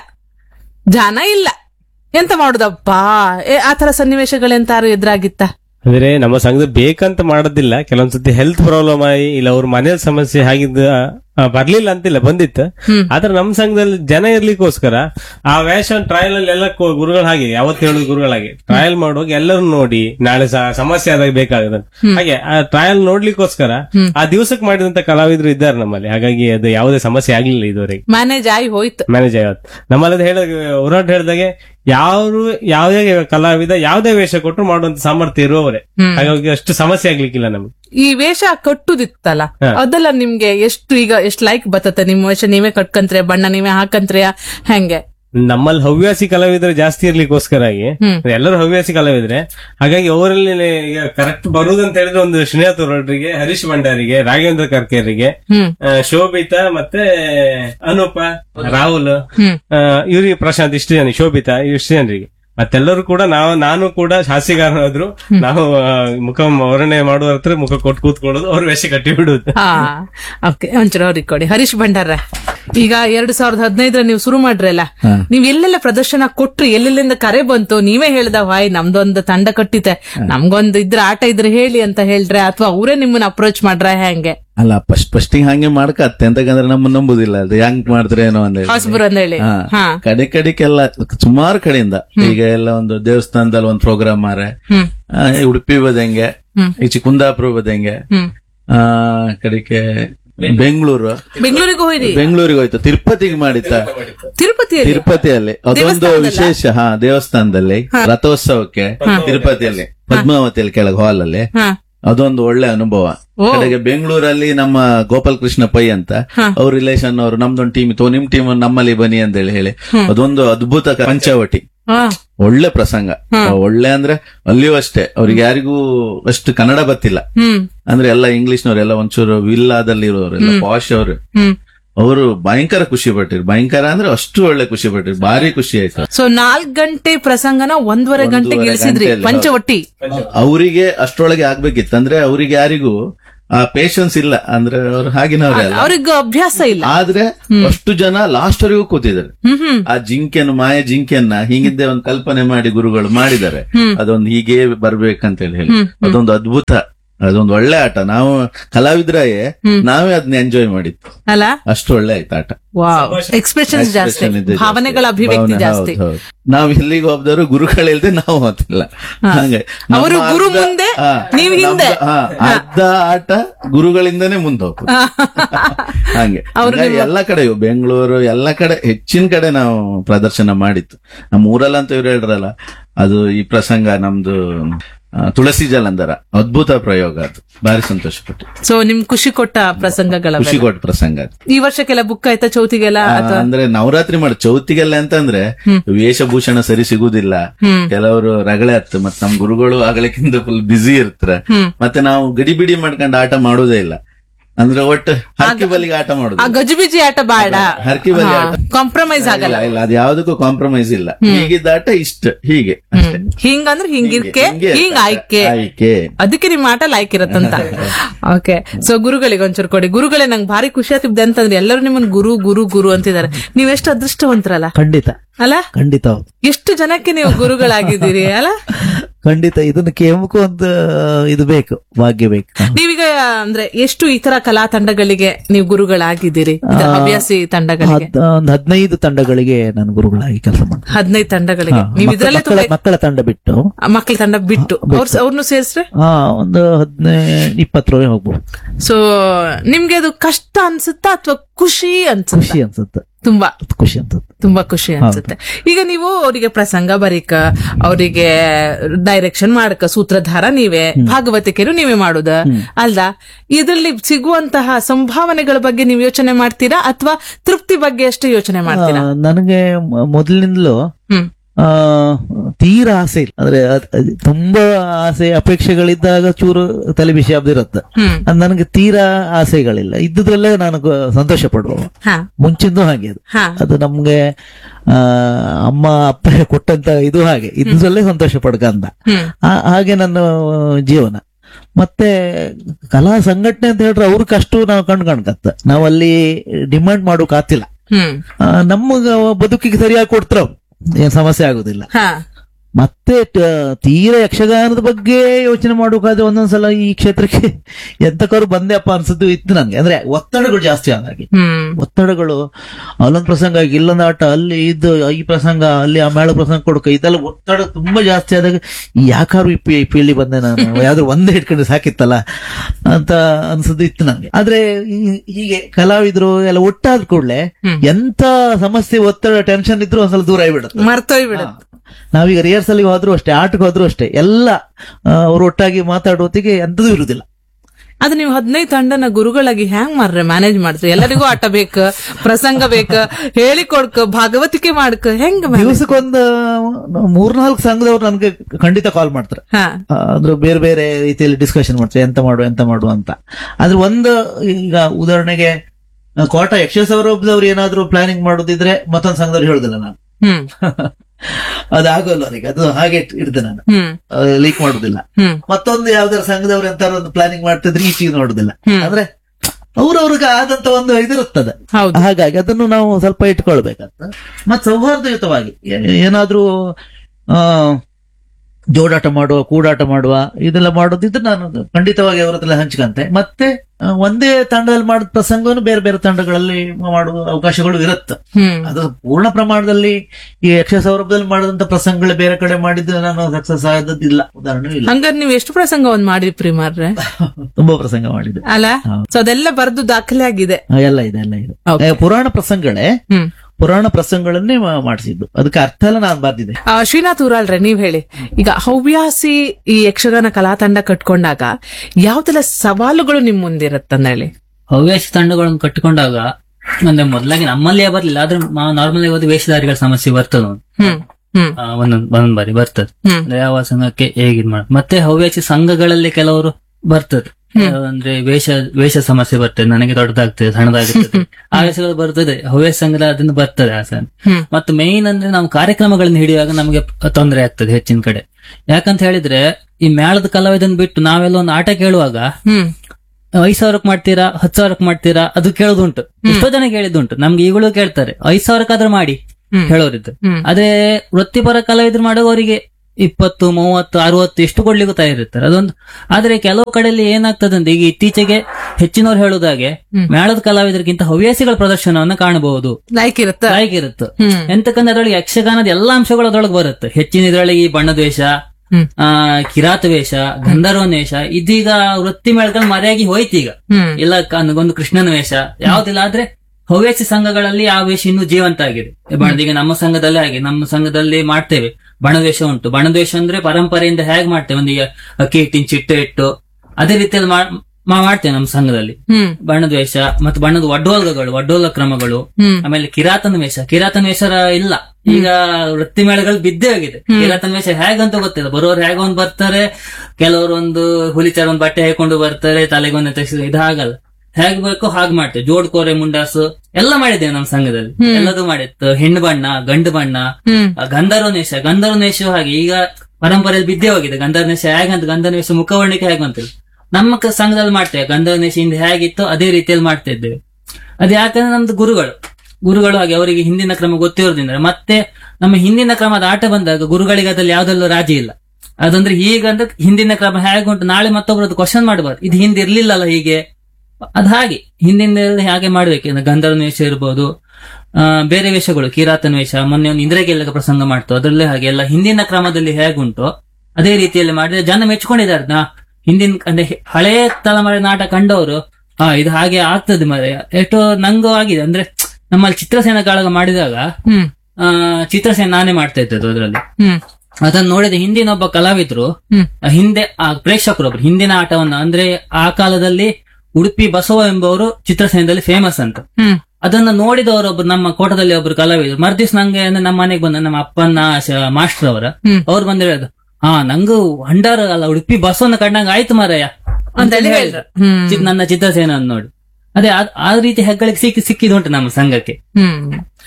ಜನ ಇಲ್ಲ ಎಂತ ಮಾಡುದಪ್ಪ ಏ ಆ ತರ ಸನ್ನಿವೇಶಗಳೆಂತಾರು ಎದುರಾಗಿತ್ತ ಅಂದ್ರೆ ನಮ್ಮ ಸಂಘದ ಬೇಕಂತ ಮಾಡೋದಿಲ್ಲ ಕೆಲವೊಂದ್ಸತಿ ಹೆಲ್ತ್ ಪ್ರಾಬ್ಲಮ್ ಆಗಿ ಇಲ್ಲ ಅವ್ರ ಮನೇಲಿ ಸಮಸ್ಯೆ ಆಗಿದ್ದ ಆ, ಬರ್ಲಿಲ್ಲ ಅಂತಿಲ್ಲ ಬಂದಿತ್ತು ಆದ್ರೆ ನಮ್ಮ ಸಂಘದಲ್ಲಿ ಜನ ಇರ್ಲಿಕ್ಕೋಸ್ಕರ ಆ ವೇಷ ಟ್ರಯಲ್ ಅಲ್ಲಿ ಎಲ್ಲ ಕೋ- ಗುರುಗಳು ಹಾಗೆ ಯಾವತ್ತು ಹೇಳುದು ಗುರುಗಳಾಗೆ ಟ್ರಯಲ್ ಮಾಡುವಾಗ ಎಲ್ಲರೂ ನೋಡಿ ನಾಳೆ ಸ- ಸಮಸ್ಯೆ ಆದಾಗ ಬೇಕಾಗುತ್ತೆ ಹಾಗೆ ಆ ಟ್ರಯಲ್ ನೋಡ್ಲಿಕ್ಕೋಸ್ಕರ ಆ ದಿವಸಕ್ಕೆ ಮಾಡಿದಂತ ಕಲಾವಿದರು ಇದ್ದಾರೆ ನಮ್ಮಲ್ಲಿ ಹಾಗಾಗಿ ಅದು ಯಾವುದೇ ಸಮಸ್ಯೆ ಆಗ್ಲಿಲ್ಲ ಇದುವರೆಗೆ ಮ್ಯಾನೇಜ್ ಆಗಿ ಹೋಯ್ತು ಮ್ಯಾನೇಜ್ ಆಗುತ್ತೆ ನಮ್ಮಲ್ಲಿ ಅದು ಹೇಳ ಹೋರಾಟ ಹೇಳಿದಾಗೆ ಯಾರು ಯಾವುದೇ ಕಲಾವಿದ ಯಾವುದೇ ವೇಷ ಕೊಟ್ಟರು ಮಾಡುವಂತ ಸಾಮರ್ಥ್ಯ ಇರುವವರೇ ಹಾಗಾಗಿ ಅಷ್ಟು ಸಮಸ್ಯೆ ಆಗ್ಲಿಕ್ಕಿಲ್ಲ ನಮ್ಗೆ ಈ ವೇಷ ಕಟ್ಟುದಿತ್ತಲ್ಲ ಅದೆಲ್ಲ ನಿಮ್ಗೆ ಎಷ್ಟು ಈಗ ಎಷ್ಟು ಲೈಕ್ ಬರ್ತತೆ ನಿಮ್ ವೇಷ ನೀವೇ ಕಟ್ಕಂತ್ರೆ ಬಣ್ಣ ನೀವೇ ಹಾಕಂತ್ರೆ ಹೆಂಗೆ ನಮ್ಮಲ್ಲಿ ಹವ್ಯಾಸಿ ಕಲಾವಿದರು ಜಾಸ್ತಿ ಇರ್ಲಿಕ್ಕೋಸ್ಕರಾಗಿ ಹ್ಮ್. ಎಲ್ಲರೂ ಹವ್ಯಾಸಿ ಕಲಾವಿದ್ರೆ ಹಾಗಾಗಿ ಅವರಲ್ಲಿ ಈಗ ಕರೆಕ್ಟ್ ಬರುದಂತ ಹೇಳಿದ್ರೆ ಒಂದು ಶ್ರೀನಾಥ್ ಹೊರಡ್ರಿಗೆ ಹರೀಶ್ ಭಂಡಾರಿಗೆ ರಾಘವೇಂದ್ರ ಕರ್ಕೇರಿಗೆ ಹ್ಮ್ ಆ, ಶೋಭಿತಾ ಮತ್ತೆ ಅನೂಪ ರಾಹುಲ್ ಹ್ಮ್ ಆ, ಇವ್ರಿಗೆ ಪ್ರಶಾಂತ್ ಇಷ್ಟು ಜನ ಶೋಭಿತಾ ಇಷ್ಟು ಜನರಿಗೆ ಮತ್ತೆಲ್ಲರೂ ಕೂಡ ನಾವು ನಾನು ಕೂಡ ಹಾಸ್ಯಗಾರನಾದ್ರು ನಾವು ಆ, ಮುಖ ವರ್ಣನೆ ಮಾಡುವ ಹತ್ರ ಮುಖ ಕೊಟ್ಟು ಕೂತ್ಕೊಳ್ಳೋದು ಅವ್ರ ವೇಷ ಕಟ್ಟಿ ಬಿಡುದು ಹಾ ಓಕೆ ಒಂಚೂರು ಅವ್ರಿಗೆ ಕೊಡಿ ಹರೀಶ್ ಭಂಡಾರ ಈಗ ಎರಡ್ ಸಾವಿರದ ಹದಿನೈದರ ನೀವು ಶುರು ಮಾಡ್ರಲ್ಲ ನೀವ್ ಎಲ್ಲೆಲ್ಲ ಪ್ರದರ್ಶನ ಕೊಟ್ರಿ ಎಲ್ಲೆಲ್ಲಿಂದ ಕರೆ ಬಂತು ನೀವೇ ಹೇಳ್ದ ವಾಯ್ ನಮ್ದೊಂದು ತಂಡ ಕಟ್ಟಿತೆ ನಮ್ಗೊಂದು ಇದ್ರ ಆಟ ಇದ್ರೆ ಹೇಳಿ ಅಂತ ಹೇಳ್ರೆ ಅಥವಾ ಅವರೇ ನಿಮ್ಮನ್ನ ಅಪ್ರೋಚ್ ಮಾಡ್ರ ಹೆಂಗೆ ಅಲ್ಲ ಫಸ್ಟ್ ಫಸ್ಟಿಂಗ್ ಹಂಗೆ ಮಾಡ್ಕತ್ತೆ ಎಂತಕಂದ್ರೆ ನಮ್ಮ ನಂಬುದಿಲ್ಲ ಅದು ಹೆಂಗ್ ಮಾಡಿದ್ರೆ ಏನೋ ಅಂತ ಹೇಳಿ. ಹೊಸಬರು ಅಂತ ಹೇಳಿ ಹಾ. ಹಾ ಕಡೆ ಕಡೆಗೆಲ್ಲ ಸುಮಾರು ಕಡೆಯಿಂದ ಈಗ ಎಲ್ಲ ಒಂದು ದೇವಸ್ಥಾನದಲ್ಲಿ ಒಂದು ಪ್ರೋಗ್ರಾಮ್ ಮಾರೆ ಹ್ಮ್ ಆ, ಈ ಉಡುಪಿ ಬದಂಗೆ ಹ್ಮ್. ಈಚೆ ಕುಂದಾಪುರ ಬದಂಗೆ ಹ್ಮ್ ಆ ಕಡೆಗೆ ಬೆಂಗಳೂರು ಬೆಂಗಳೂರಿಗೂ ಹೋಯ್ರಿ ಬೆಂಗಳೂರಿಗೆ ಹೋಯ್ತು ತಿರುಪತಿಗೆ ಮಾಡಿತ್ತ ತಿರುಪತಿಯಲ್ಲಿ ತಿರುಪತಿಯಲ್ಲಿ ಅದೊಂದು ವಿಶೇಷ ಹಾ ದೇವಸ್ಥಾನದಲ್ಲಿ ರಥೋತ್ಸವಕ್ಕೆ ತಿರುಪತಿಯಲ್ಲಿ ಪದ್ಮಾವತಿಯಲ್ಲಿ ಕೆಳಗೆ ಹಾಲ್ ಅಲ್ಲಿ ಹಾ ಅದೊಂದು ಒಳ್ಳೆ ಅನುಭವ ಓ. ಕಡೆಗೆ ಬೆಂಗಳೂರಲ್ಲಿ ನಮ್ಮ ಗೋಪಾಲ್ ಕೃಷ್ಣ ಪೈ ಅಂತ ಅವ್ರ ರಿಲೇಷನ್ ಅವರು ನಮ್ದೊಂದು ಟೀಮ್ ಇತ್ತು ನಿಮ್ ಟೀಮ್ ನಮ್ಮಲ್ಲಿ ಬನ್ನಿ ಅಂತ ಹೇಳಿ ಹೇಳಿ ಅದೊಂದು ಅದ್ಭುತ ಕ- ಪಂಚವಟಿ ಹಾ ಒಳ್ಳೆ ಪ್ರಸಂಗ ಒಳ್ಳೆ ಅಂದ್ರೆ ಅಲ್ಲಿಯೂ ಅಷ್ಟೇ ಅವ್ರಿಗೆ ಯಾರಿಗೂ ಅಷ್ಟು ಕನ್ನಡ ಗೊತ್ತಿಲ್ಲ ಹ್ಮ್ ಅಂದ್ರೆ ಎಲ್ಲ ಇಂಗ್ಲಿಷ್ನವರೆಲ್ಲ ಒಂಚೂರು ವಿಲ್ಲಾದಲ್ಲಿ ಇರೋರೆಲ್ಲ ಪಾಶ್ ಅವರು ಹ್ಮ್ ಅವರು ಭಯಂಕರ ಖುಷಿ ಪಟ್ಟಿರು ಭಯಂಕರ ಅಂದ್ರೆ ಅಷ್ಟು ಒಳ್ಳೆ ಖುಷಿ ಪಟ್ಟಿರು ಭಾರಿ ಖುಷಿ ಆಯ್ತು ಸೊ ನಾಲ್ಕ್ ಗಂಟೆ ಪ್ರಸಂಗನ ಒಂದೂವರೆ ಗಂಟೆಗೆ ಒಂದೂವರೆ ಇಳಿಸಿದ್ರಿ ಗಂಟೆಯಲ್ಲಿ, ಪಂಚವಟ್ಟಿ ಅವರಿಗೆ ಅಷ್ಟರೊಳಗೆ ಆಗ್ಬೇಕಿತ್ತು ಅಂದ್ರೆ ಅವರಿಗೆ ಯಾರಿಗೂ ಆ ಪೇಶನ್ಸ್ ಇಲ್ಲ ಅಂದ್ರೆ ಅವ್ರು ಹಾಗಿನವ್ರೆ ಅಲ್ಲ ಅವ್ರಿಗೆ ಅಭ್ಯಾಸ ಇಲ್ಲ ಆದ್ರೆ ಅಷ್ಟು ಜನ ಲಾಸ್ಟ್ ವರೆಗೂ ಕೂತಿದ್ದಾರೆ ಹ್ಮ್ ಹ್ಮ್ ಆ ಜಿಂಕೆಯನ್ನು ಮಾಯ ಜಿಂಕೆಯನ್ನ ಹೀಗಿದ್ದೇ ಒಂದು ಕಲ್ಪನೆ ಮಾಡಿ ಗುರುಗಳು ಮಾಡಿದ್ದಾರೆ ಅದೊಂದು ಹೀಗೆ ಬರ್ಬೇಕಂತ ಹೇಳಿ ಹೇಳಿ ಅದೊಂದು ಅದ್ಭುತ ಅದೊಂದು ಒಳ್ಳೆ ಆಟ ನಾವು ಕಲಾವಿದ್ರಾಯೇ ನಾವೇ ಅದನ್ನ ಎಂಜಾಯ್ ಮಾಡಿತ್ತು ಅಲ್ಲ ಅಷ್ಟು ಒಳ್ಳೆ ಆಯ್ತು ಆಟ ವಾವ್ ಎಕ್ಸ್ಪ್ರೆಷನ್ಸ್ ಜಾಸ್ತಿ Expression ಇದೆ ಜಾಸ್ತಿ. ಭಾವನೆಗಳ ಅಭಿವ್ಯಕ್ತಿ ಭಾವನೆ, ಜಾಸ್ತಿ ಹೌದು, ಹೌದು. ನಾವ್ ಎಲ್ಲಿಗೆ ಹೋಗ್ದವರು ಗುರುಗಳಿಲ್ದೆ ನಾವು ಹೋಗ್ತಿಲ್ಲ ಹಂಗೆ ನಮ್ಮ ಅವರು ಗುರು ಅರ್ಧ- ಮುಂದೆ, ಹಾ, ನೀವ್ ಹಿಂದೆ. ನಮ್ದು- ಹಾ, ಅರ್ಧ ಆಟ ಗುರುಗಳಿಂದನೇ ಮುಂದೆ ಹೋಗ್ತದೆ ಹಂಗೆ ಹಂಗಾಗಿ ಎಲ್ಲ ಕಡೆಯೂ ಬೆಂಗಳೂರು ಎಲ್ಲ ಕಡೆ ಹೆಚ್ಚಿನ ಕಡೆ ನಾವು ಪ್ರದರ್ಶನ ಮಾಡಿತ್ತು ನಮ್ಮ ಊರಲ್ಲಂತ ಇವ್ರು ಹೇಳ್ರಲ್ಲ ಅದು ಈ ಪ್ರಸಂಗ ನಮ್ದು ಆ, ತುಳಸಿ ಜಲಂಧರ ಅದ್ಭುತ ಪ್ರಯೋಗ ಅದು ಭಾರಿ ಸಂತೋಷ ಪಟ್ಟು ಸೊ ನಿಮ್ ಖುಷಿ ಕೊಟ್ಟ ಪ್ರಸಂಗಗಳ ಖುಷಿ ಕೊಟ್ಟ ಪ್ರಸಂಗ ಅದು ಈ ವರ್ಷಕ್ಕೆಲ್ಲ ಬುಕ್ ಆಯ್ತಾ ಚೌತಿಗೆಲ್ಲ ಆ, ಅಂದ್ರೆ ನವರಾತ್ರಿ ಮಾಡಿ ಚೌತಿಗೆಲ್ಲ ಅಂತಂದ್ರೆ ವೇಷಭೂಷಣ ಸರಿ ಸಿಗುದಿಲ್ಲ ಕೆಲವರು ರಗಳೆ ಹತ್ತು ಮತ್ತೆ ನಮ್ ಗುರುಗಳು ಆಗಲಿಕ್ಕಿಂತ ಫುಲ್ ಬ್ಯುಸಿ ಇರ್ತಾರೆ ಮತ್ತೆ ನಾವು ಗಡಿಬಿಡಿ ಮಾಡ್ಕೊಂಡು ಆಟ ಮಾಡೋದೇ ಇಲ್ಲ ಅಂದ್ರೆ ಒಟ್ಟು ಹರ್ಕಿ ಬಲಿಗೆ ಆಟ ಮಾಡುದು ಆ ಗಜಿಬಿಜಿ ಆಟ ಬೇಡ ಹರ್ಕಿ ಬಲಿ ಆಟ ಕಾಂಪ್ರಮೈಸ್ ಆಗಲ್ಲ ಇಲ್ಲ ಇಲ್ಲ ಅದು ಯಾವ್ದಕ್ಕೂ ಕಾಂಪ್ರಮೈಸ್ ಇಲ್ಲ ಹೀಗಿದ್ದ ಆಟ ಇಷ್ಟ ಹೀಗೆ ಅಷ್ಟೇ ಹಿಂಗಂದ್ರೆ ಹಿಂಗಿರ್ಕೆ ಹಿಂಗೆ ಹಿಂಗ್ ಆಯ್ಕೆ ಆಯ್ಕೆ ಅದಕ್ಕೆ ನಿಮ್ ಆಟ ಲೈಕ್ ಇರತ್ತಂತ ಓಕೆ ಸೊ ಗುರುಗಳಿಗೆ ಒಂಚೂರು ಕೊಡಿ ಗುರುಗಳೇ ನಂಗೆ ಭಾರಿ ಖುಷಿ ಆಗ್ತಿದ್ದೆ ಅಂತಂದ್ರೆ ಎಲ್ಲರೂ ನಿಮ್ಮನ್ ಗುರು ಗುರು ಗುರು ಅಂತಿದ್ದಾರೆ ನೀವ್ ಎಷ್ಟು ಅದೃಷ್ಟವಂತರಲ್ಲ ಖಂಡಿತ ಅಲ್ಲ ಖಂಡಿತ ಹೌದು ಎಷ್ಟು ಜನಕ್ಕೆ ನೀವು ಗುರುಗಳಾಗಿದ್ದೀರಿ ಅಲ್ಲ ಖಂಡಿತ ಇದನ್ನ ಕೇಮಕ್ಕೂ ಒಂದು ಇದು ಬೇಕು ಭಾಗ್ಯ ಬೇಕು ನೀವೀಗ ಅಂದ್ರೆ ಎಷ್ಟು ಇತರ ಕಲಾ ತಂಡಗಳಿಗೆ ನೀವು ಗುರುಗಳಾಗಿದ್ದೀರಿ ಇದು ಹವ್ಯಾಸಿ ತಂಡಗಳಿಗೆ ಹದ್- ಒಂದು ಹದಿನೈದು ತಂಡಗಳಿಗೆ ನಾನು ಗುರುಗಳಾಗಿ ಕೆಲಸ ಮಾಡ್ತೀನಿ ಹದಿನೈದು ತಂಡಗಳಿಗೆ ನೀವು ಮಕ್ಕಳ- ಇದ್ರಲ್ಲೇ ಮಕ್ಕಳ ಮಕ್ಕಳ ತಂಡ ಬಿಟ್ಟು ಮಕ್ಕಳ ತಂಡ ಬಿಟ್ಟು ಅವ್ರ ಅವ್ರನ್ನು ಸೇರಿಸ್ರೆ ಆ ಒಂದು ಹದಿನೈದು ಇಪ್ಪತ್ತರವರೆಗೆ ಹೋಗ್ಬೋದು ಸೊ ನಿಮ್ಗೆ ಅದು ಕಷ್ಟ ಅನ್ಸುತ್ತಾ ಅಥವಾ ಖುಷಿ ಅನ್ಸುತ್ತಾ ಖುಷಿ ಅನ್ಸುತ್ತೆ ತುಂಬಾ ಖುಷಿ ಅನ್ಸುತ್ತೆ ತುಂಬಾ ಖುಷಿ ಅನ್ಸುತ್ತೆ ಈಗ ನೀವು ಅವರಿಗೆ ಪ್ರಸಂಗ ಬರೀಕ ಅವರಿಗೆ ಡೈರೆಕ್ಷನ್ ಮಾಡಕ ಸೂತ್ರಧಾರ ನೀವೇ ಭಾಗವತಿಕೆನು ನೀವೇ ಮಾಡುದ ಅಲ್ದ ಇದ್ರಲ್ಲಿ ಸಿಗುವಂತಹ ಸಂಭಾವನೆಗಳ ಬಗ್ಗೆ ನೀವು ಯೋಚನೆ ಮಾಡ್ತೀರಾ ಅಥವಾ ತೃಪ್ತಿ ಬಗ್ಗೆ ಅಷ್ಟೇ ಯೋಚನೆ ಮಾಡ್ತೀರಾ ಆ, ನನಗೆ ಮ- ಮೊದಲಿನಿಂದಲೂ ಹ್ಮ್ ಆ ತೀರಾ ಆಸೆ ಇಲ್ಲ ಅಂದ್ರೆ ಅದ್- ಅದ್ ತುಂಬಾ ಆಸೆ ಅಪೇಕ್ಷೆಗಳಿದ್ದಾಗ ಚೂರು ತಲೆ ಬಿಸಿ ಇರುತ್ತೆ ಹ್ಮ್ ಅದ್ ನನಗೆ ತೀರಾ ಆಸೆಗಳಿಲ್ಲ ಇದ್ದುದ್ರಲ್ಲೇ ನಾನು ಗ- ಸಂತೋಷ ಪಡುವ ಹಾ ಮುಂಚಿಂದು ಹಾಗೆ ಅದು ಹಾ ಅದು ನಮ್ಗೆ ಆ ಅಮ್ಮ ಅಪ್ಪ ಕೊಟ್ಟಂತ ಇದು ಹಾಗೆ ಇದ್ದುದರಲ್ಲೇ ಸಂತೋಷ ಪಡ್ಕಂದ ಹ್ಮ್ ಆ- ಹಾಗೆ ನನ್ನ ಜೀವನ ಮತ್ತೆ ಕಲಾ ಸಂಘಟನೆ ಅಂತ ಹೇಳಿದ್ರೆ ಅವ್ರಿಗಷ್ಟು ನಾವು ಕಂಡು ಕಾಣ್ಕತ್ತ ನಾವು ಅಲ್ಲಿ ಡಿಮಾಂಡ್ ಮಾಡೋಕ್ ಆತಿಲ್ಲ ಹ್ಮ್ ಆ, ನಮಗ ಬದುಕಿಗೆ ಸರಿಯಾಗಿ ಕೊಡ್ತಾರ ಅವ್ರು. ಏನ್ ಸಮಸ್ಯೆ ಆಗುದಿಲ್ಲ ಹಾ ಮತ್ತೆ ಟ- ತೀರಾ ಯಕ್ಷಗಾನದ ಬಗ್ಗೆ ಯೋಚನೆ ಮಾಡೋಕಾದ್ರೆ ಒಂದೊಂದ್ಸಲ ಈ ಕ್ಷೇತ್ರಕ್ಕೆ ಎಂತಕರು ಬಂದೆಪ್ಪ ಅನ್ಸದ್ದು ಇತ್ತು ನಂಗೆ ಅಂದ್ರೆ ಒತ್ತಡಗಳು ಜಾಸ್ತಿ ಆದಾಗೆ ಹ್ಮ್ ಒತ್ತಡಗಳು ಅಲ್ಲೊಂದ್ ಪ್ರಸಂಗ ಆಗಿ ಇಲ್ಲೊಂದು ಆಟ ಅಲ್ಲಿ ಇದು ಈ ಪ್ರಸಂಗ ಅಲ್ಲಿ ಆ ಮೇಳ ಪ್ರಸಂಗ ಕೊಡಕ ಇದೆಲ್ಲ ಒತ್ತಡ ತುಂಬಾ ಜಾಸ್ತಿ ಆದಾಗ ಯಾಕಾರು ಈ ಪಿ- ಈ ಫೀಲ್ಡಿಗೆ ಬಂದೆ ನಾನು ಯಾವ್ದಾದ್ರು ಒಂದೇ ಹಿಡ್ಕೊಂಡು ಸಾಕಿತ್ತಲ್ಲ ಅಂತ ಅನ್ಸದ್ದು ಇತ್ತು ನಂಗೆ ಆದ್ರೆ ಈ- ಹೀಗೆ ಕಲಾವಿದ್ರು ಎಲ್ಲ ಒಟ್ಟಾದ ಕೂಡಲೇ ಎಂತ ಸಮಸ್ಯೆ ಒತ್ತಡ ಟೆನ್ಷನ್ ಇದ್ರು ಒಂದ್ಸಲ ದೂರ ಆಗಿಬಿಡುತ್ತೆ ಮರ್ತೋಯ್ ಬಿಡುತ್ತೆ ನಾವೀಗ ರಿಹರ್ಸಲ್ ಹೋದ್ರು ಅಷ್ಟೇ ಆಟಕ್ಕೆ ಹೋದ್ರು ಅಷ್ಟೇ ಎಲ್ಲ ಅವ್ರು ಒಟ್ಟಾಗಿ ಮಾತಾಡುವತ್ತಿಗೆ ಎಂತದೂ ಇರುದಿಲ್ಲ ಅದು ನೀವು ಹದಿನೈದು ತಂಡನ ಗುರುಗಳಾಗಿ ಹ್ಯಾಂಗ್ ಮಾರ್ರೆ ಮ್ಯಾನೇಜ್ ಮಾಡ್ತೀರಿ ಎಲ್ಲರಿಗೂ ಆಟ ಬೇಕ ಪ್ರಸಂಗ ಬೇಕ ಹೇಳಿಕೊಡ್ಕ ಭಾಗವತಿಕೆ ಮಾಡ್ಕ ಹೆಂಗ್ manage? ದಿವಸಕ್ಕೊಂದು ಮೂರ್ನಾಲ್ಕು ಸಂಘದವ್ರು ನನ್ಗೆ ಖಂಡಿತ ಕಾಲ್ ಮಾಡ್ತಾರೆ ಹಾ ಆ, ಅಂದ್ರೆ ಬೇರೆ ಬೇರೆ ರೀತಿಯಲ್ಲಿ ಡಿಸ್ಕಷನ್ ಮಾಡ್ತಾರೆ ಎಂತ ಮಾಡು ಎಂತ ಮಾಡು ಅಂತ ಆದ್ರೆ ಒಂದು ಈಗ ಉದಾಹರಣೆಗೆ ಆ, ಕೋಟ ಯಕ್ಷಸೌರಭದವ್ರು ಏನಾದ್ರು ಪ್ಲಾನಿಂಗ್ ಮಾಡೋದಿದ್ರೆ ಮತ್ತೊಂದು ಸಂಘದವ್ರು ಹೇಳುದಿಲ್ಲ ನಾನು ಹ್ಮ್ ಅದು ಆಗೋಲ್ಲ ಅವರಿಗೆ ಅದು ಹಾಗೆ ಇಟ್- ಇಡ್ದೆ ನಾನು ಹ್ಮ್ ಲೀಕ್ ಮಾಡುದಿಲ್ಲ ಹ್ಮ್ ಮತ್ತೊಂದು ಯಾವ್ದಾರ ಸಂಘದವ್ರು ಎಂತಾರ ಒಂದು ಪ್ಲಾನಿಂಗ್ ಮಾಡ್ತಿದ್ರೆ ಈಚೆಗೆ ನೋಡುದಿಲ್ಲ ಅಂದ್ರೆ ಅವ್ರವ್ರಿಗೆ ಆದಂತ ಒಂದು ಇದಿರುತ್ತದೆ ಹೌದು ಹಾಗಾಗಿ ಅದನ್ನು ನಾವು ಸ್ವಲ್ಪ ಇಟ್ಕೊಳ್ಬೇಕಂತ ಮತ್ ಸೌಹಾರ್ದಯುತವಾಗಿ ಏ- ಏನಾದ್ರೂ ಆ ಜೋಡಾಟ ಮಾಡುವ ಕೂಡಾಟ ಮಾಡುವ ಇದೆಲ್ಲ ಮಾಡೋದಿದ್ರೆ ನಾನು ಖಂಡಿತವಾಗಿ ಅವ್ರ ಹತ್ರ ಹಂಚ್ಕಂತೆ ಮತ್ತೆ ಆ, ಒಂದೇ ತಂಡದಲ್ಲಿ ಮಾಡಿದ ಪ್ರಸಂಗವನ್ನು ಬೇರೆ ಬೇರೆ ತಂಡಗಳಲ್ಲಿ ಮಾಡುವ ಅವಕಾಶಗಳು ಇರುತ್ತೆ ಹ್ಮ್ ಅದು ಪೂರ್ಣ ಪ್ರಮಾಣದಲ್ಲಿ ಈ ಯಕ್ಷ ಸೌರಭದಲ್ಲಿ ಮಾಡಿದಂತ ಪ್ರಸಂಗಗಳು ಬೇರೆ ಕಡೆ ಮಾಡಿದ್ರೆ ನಾನು ಸಕ್ಸಸ್ ಆದದ್ದಿಲ್ಲ ಉದಾಹರಣೆ ಇಲ್ಲ ಹಂಗಾರೆ ನೀವು ಎಷ್ಟು ಪ್ರಸಂಗ ಒಂದ್ ಮಾಡಿದ್ರಿ ಮಾರ್ರೆ ತುಂಬಾ ಪ್ರಸಂಗ ಮಾಡಿದೆ ಅಲ್ಲ ಸೊ ಅದೆಲ್ಲ ಬರೆದು ದಾಖಲೆ ಆಗಿದೆ ಆ, ಎಲ್ಲ ಇದೆ ಎಲ್ಲ ಇದೆ Okay. ಏ, ಪುರಾಣ ಪ್ರಸಂಗಗಳೇ ಹ್ಮ್ ಪುರಾಣ ಪ್ರಸಂಗಗಳನ್ನೇ ಮಾ- ಮಾಡಿಸಿದ್ದು ಅದಕ್ಕೆ ಅರ್ಥ ಎಲ್ಲ ನಾನು ಬರ್ದಿದೆ ಆ, ಶ್ರೀನಾಥ್ ಊರಾಳ್ರೆ ನೀವ್ ಹೇಳಿ ಈಗ ಹವ್ಯಾಸಿ ಈ ಯಕ್ಷಗಾನ ಕಲಾ ತಂಡ ಕಟ್ಕೊಂಡಾಗ ಯಾವ್ದೆಲ್ಲ ಸವಾಲುಗಳು ನಿಮ್ ಮುಂದಿರತ್ತಂದ ಹೇಳಿ ಹವ್ಯಾಸ ತಂಡಗಳನ್ನು ಕಟ್ಟಿಕೊಂಡಾಗ ಅಂದ್ರೆ ಮೊದಲಾಗಿ ನಮ್ಮಲ್ಲೇ ಬರ್ಲಿಲ್ಲ ಆದ್ರೆ ನಾರ್ಮಲ್ ಆಗಿ ಹೋದ ವೇಷಧಾರಿಗಳ ಸಮಸ್ಯೆ ಬರ್ತದೆ ಒಂದು. ಹ್ಮ್ ಹ್ಮ್ ಆ, ಒಂದೊಂದ್ ಒಂದೊಂದ್ ಬಾರಿ ಬರ್ತದೆ ಹ್ಮ್ ಅಂದ್ರೆ ಯಾವ ಸಂಘಕ್ಕೆ ಹೇಗಿದ್ ಮಾಡ ಮತ್ತೆ ಹವ್ಯಾಸಿ ಸಂಘಗಳಲ್ಲಿ ಕೆಲವರು ಬರ್ತದೆ ಅಂದ್ರೆ ವೇಷ ವೇಷ ಸಮಸ್ಯೆ ಬರ್ತದೆ ನನಗೆ ದೊಡ್ಡದಾಗ್ತದೆ ಸಣ್ಣದಾಗ್ತದೆ ಆ ವೇಷಗಳು ಬರ್ತದೆ ಹವ್ಯಾಸ ಸಂಘದ ಅದನ್ನ ಬರ್ತದೆ ಆ ಸಹ ಹ್ಮ್. ಮತ್ತೆ ಮೇನ್ ಅಂದ್ರೆ ನಾವು ಕಾರ್ಯಕ್ರಮಗಳನ್ನು ಹಿಡಿಯುವಾಗ ನಮಗೆ ತೊಂದರೆ ಆಗ್ತದೆ ಹೆಚ್ಚಿನ ಕಡೆ ಯಾಕಂತ ಹೇಳಿದ್ರೆ ಈ ಮೇಳದ ಕಲಾವಿದನ್ ಬಿಟ್ಟು ನಾವೆಲ್ಲ ಒಂದು ಆಟ ಕೇಳುವಾಗ ಹ್ಮ್ ಐದ್ ಸಾವಿರಕ್ಕೆ ಮಾಡ್ತೀರಾ ಹತ್ತು ಸಾವಿರಕ್ಕೆ ಮಾಡ್ತೀರಾ ಅದು ಕೇಳೋದುಂಟು ಎಷ್ಟೋ ಜನ ಕೇಳಿದ್ದುಂಟು ನಮ್ಗೆ ಈಗಲೂ ಕೇಳ್ತಾರೆ ಐದ್ ಸಾವಿರಕ್ಕಾದ್ರೂ ಮಾಡಿ ಹ್ಮ್. ಹೇಳೋರಿದ್ದು ಹ್ಮ್. ಆದ್ರೆ ವೃತ್ತಿಪರ ಕಲಾವಿದ್ರು ಮಾಡೋವರಿಗೆ ಇಪ್ಪತ್ತು ಮೂವತ್ತು ಅರವತ್ತು ಎಷ್ಟು ಕೊಡ್ಲಿಕ್ಕೂ ತಯಾರಿರ್ತಾರೆ ಅದೊಂದು ಆದ್ರೆ ಕೆಲವು ಕಡೆಯಲ್ಲಿ ಏನಾಗ್ತದೆ ಅಂದ್ರೆ ಈಗ ಇತ್ತೀಚೆಗೆ ಹೆಚ್ಚಿನವ್ರು ಹೇಳುದಾಗೆ ಮೇಳದ ಕಲಾವಿದರಿಗಿಂತ ಹವ್ಯಾಸಿಗಳ ಪ್ರದರ್ಶನವನ್ನ ಕಾಣಬಹುದು ಲೈಕ್ ಇರುತ್ತ ಲೈಕ್ ಇರುತ್ತೆ ಹ್ಮ್ ಎಂತಕಂದ್ರೆ ಅದ್ರೊಳಗೆ ಯಕ್ಷಗಾನದ ಎಲ್ಲಾ ಅಂಶಗಳು ಅದ್ರೊಳಗೆ ಬರುತ್ತೆ ಹೆಚ್ಚಿನ ಇದ್ರೊಳಗೆ ಈ ಬಣ್ಣದ ವೇಷ ಹ್ಮ್. ಆ ಕಿರಾತ ವೇಷ ಗಂಧರ್ವನ ವೇಷ ಇದೀಗ ವೃತ್ತಿ ಮೇಳದಲ್ಲಿ ಮರೆಯಾಗಿ ಹೋಯ್ತು ಈಗ ಹ್ಮ್ ಇಲ್ಲ ಕ- ಒಂದು ಕೃಷ್ಣನ ವೇಷ ಯಾವ್ದಿಲ್ಲ ಆದ್ರೆ ಹವ್ಯಾಸಿ ಸಂಘಗಳಲ್ಲಿ ಆ ವೇಷ ಇನ್ನೂ ಜೀವಂತ ಆಗಿದೆ ಬಣ್ಣದ ಈಗ ನಮ್ಮ ಸಂಘದಲ್ಲಿ ಹಾಗೆ ನಮ್ಮ ಸಂಘದಲ್ಲಿ ಮಾಡ್ತೇವೆ ಬಣದ ವೇಷ ಉಂಟು ಬಣದ ವೇಷ ಅಂದ್ರೆ ಪರಂಪರೆಯಿಂದ ಹೇಗೆ ಮಾಡ್ತೇವೆ ಒಂದು ಈಗ ಅಕ್ಕಿ ಹಿಟ್ಟಿನ ಚಿಟ್ಟೆ ಇಟ್ಟು ಅದೇ ರೀತಿಯಲ್ಲಿ ಮಾಡ್- ಮಾ- ಮಾಡ್ತೇವೆ ನಮ್ಮ ಸಂಘದಲ್ಲಿ ಹ್ಮ್ ಬಣ್ಣದ ವೇಷ ಮತ್ತು ಬಣ್ಣದ ವಡ್ಡೋಲ್ಗಗಳು ವಡ್ಡೋಲ ಕ್ರಮಗಳು ಹ್ಮ್ ಆಮೇಲೆ ಕಿರಾತನ ವೇಷ ಕಿರಾತನ ವೇಷ ಇಲ್ಲ ಈಗ ವೃತ್ತಿ ಮೇಳಗಳು ಬಿದ್ದೇ ಹೋಗಿದೆ ಕಿರಾತನ ವೇಷ ಹೇಗಂತ ಗೊತ್ತಿಲ್ಲ ಬರೋರು ಹೇಗ ಒಂದ್ ಬರ್ತಾರೆ ಕೆಲವರು ಒಂದು ಹುಲಿಚಾರ ಒಂದ್ ಬಟ್ಟೆ ಹಾಕೊಂಡು ಬರ್ತಾರೆ ತಲೆಗೊಂದು ತೆಗ್ಸಿ ಇದು ಹಾಗಲ್ಲ ಹೇಗ್ ಬೇಕೋ ಹಾಗೆ ಮಾಡ್ತೇವೆ ಜೋಡ್ಕೋರೆ ಮುಂಡಾಸು ಎಲ್ಲ ಮಾಡಿದ್ದೇವೆ ನಮ್ಮ ಸಂಘದಲ್ಲಿ ಎಲ್ಲದೂ ಮಾಡಿತ್ತು ಹೆಣ್ಣು ಬಣ್ಣ ಗಂಡು ಬಣ್ಣ ಹ್ಮ್ ಆ ಗಂಧರ್ವನ ವೇಷ ಗಂಧರ್ವನ ವೇಷ ಹಾಗೆ ಈಗ ಪರಂಪರೆಯಲ್ಲಿ ಬಿದ್ದೇ ಹೋಗಿದೆ ಗಂಧರ್ವನ ವೇಷ ಹೇಗಂತ ಗಂಧರ್ವನ ವೇಷ ಮುಖವರ್ಣಿಕೆ ಹೇಗಂತಿಲ್ಲ ನಮ್ಮ ಕ- ಸಂಘದಲ್ಲಿ ಮಾಡ್ತೇವೆ ಗಂಧರ್ವನ ವೇಷ ಹಿಂದೆ ಹೇಗಿತ್ತು ಅದೇ ರೀತಿಯಲ್ಲಿ ಮಾಡ್ತಾ ಇದ್ದೇವೆ ಅದು ಯಾಕಂದ್ರೆ ನಮ್ದು ಗುರುಗಳು ಗುರುಗಳು ಹಾಗೆ ಅವರಿಗೆ ಹಿಂದಿನ ಕ್ರಮ ಗೊತ್ತಿರೋದ್ರಿಂದ ಮತ್ತೆ ನಮ್ಮ ಹಿಂದಿನ ಕ್ರಮದ ಆಟ ಬಂದಾಗ ಗುರುಗಳಿಗೆ ಅದ್ರಲ್ಲಿ ಯಾವ್ದಲ್ಲೂ ರಾಜಿ ಇಲ್ಲ ಅದಂದ್ರೆ ಹೀಗಂದ್ರೆ ಹಿಂದಿನ ಕ್ರಮ ಹೇಗೆ ಉಂಟು ನಾಳೆ ಮತ್ತೊಬ್ಬರದ್ದು ಕ್ವಶನ್ ಮಾಡಬಾರ್ದು ಇದು ಹಿಂದೆ ಇರ್ಲಿಲ್ಲಲ್ಲ ಹೀಗೆ ಅದ್ ಹಾಗೆ ಹಿಂದಿನ ಹಾಗೆ ಮಾಡ್ಬೇಕು ಇನ್ನು ಗಂಧರ್ವನ ವೇಷ ಇರ್ಬೋದು ಆ, ಬೇರೆ ವೇಷಗಳು ಕಿರಾತನ ವೇಷ ಮೊನ್ನೆ ಒಂದು ಇಂದ್ರಗೆಲ್ಲಗ ಪ್ರಸಂಗ ಮಾಡ್ತು ಅದ್ರಲ್ಲೇ ಹಾಗೆ ಎಲ್ಲ ಹಿಂದಿನ ಕ್ರಮದಲ್ಲಿ ಹೇಗುಂಟು ಅದೇ ರೀತಿಯಲ್ಲಿ ಮಾಡಿದ್ರೆ ಜನ ಮೆಚ್ಕೊಂಡಿದ್ದಾರೆ ನಾ ಹಿಂದಿನ ಅಂದ್ರೆ ಹೆ- ಹಳೇ ತಲೆಮಾರಿ ನಾಟಕ ಕಂಡವರು ಹಾ ಇದು ಹಾಗೆ ಆಗ್ತದೆ ಮರೆ ಎಷ್ಟೋ ನಂಗೂ ಆಗಿದೆ ಅಂದ್ರೆ ನಮ್ಮಲ್ಲಿ ಚಿತ್ರಸೇನ ಕಾಳಗ ಮಾಡಿದಾಗ ಹ್ಮ್ ಆ ಚಿತ್ರಸೇನ ನಾನೇ ಮಾಡ್ತಾ ಇದ್ದದ್ದು ಅದ್ರಲ್ಲಿ ಹ್ಮ್ ಅದನ್ನ ನೋಡಿದ ಹಿಂದಿನ ಒಬ್ಬ ಕಲಾವಿದ್ರು ಹ್ಮ್ ಆ ಹಿಂದೆ ಆ ಪ್ರೇಕ್ಷಕರೊಬ್ರು ಹಿಂದಿನ ಆಟವನ್ನ ಅಂದ್ರೆ ಆ ಕಾಲದಲ್ಲಿ ಉಡುಪಿ ಬಸವ ಎಂಬುವರು ಚಿತ್ರಸೇನದಲ್ಲಿ ಫೇಮಸ್ ಅಂತ ಹ್ಮ್ ಅದನ್ನ ನೋಡಿದವರೊಬ್ರು ನಮ್ಮ ಕೋಟದಲ್ಲಿ ಒಬ್ರು ಕಲಾವಿದರು ಮರ್ದಿವ್ಸ ನಂಗೆ ಅಂದ್ರೆ ನಮ್ಮ ಮನೆಗೆ ಬಂದ ನಮ್ಮ ಅಪ್ಪನ ಶ- ಮಾಸ್ಟರ್ ಅವರ ಹ್ಮ್. ಅವ್ರು ಬಂದು ಹೇಳೋದು ಹಾ ನಂಗೂ ಹಂಡಾರ ಅಲ್ಲ ಉಡುಪಿ ಬಸವನ್ನ ಕಂಡಂಗ ಆಯ್ತು ಮಾರಯ್ಯ ಅಂತ ಹೇಳಿ ಹೇಳಿದ್ರು ಹ್ಮ್ ಚಿ- ನನ್ನ ಚಿತ್ರಸೇನ ನೋಡಿ ಅದೇ ಆ- ಆ ರೀತಿ ಹೆಗ್ಗಳಿಗೆ ಸಿಕ್ಕಿ ಸಿಕ್ಕಿದುಂಟು ನಮ್ಮ ಸಂಘಕ್ಕೆ ಹ್ಮ್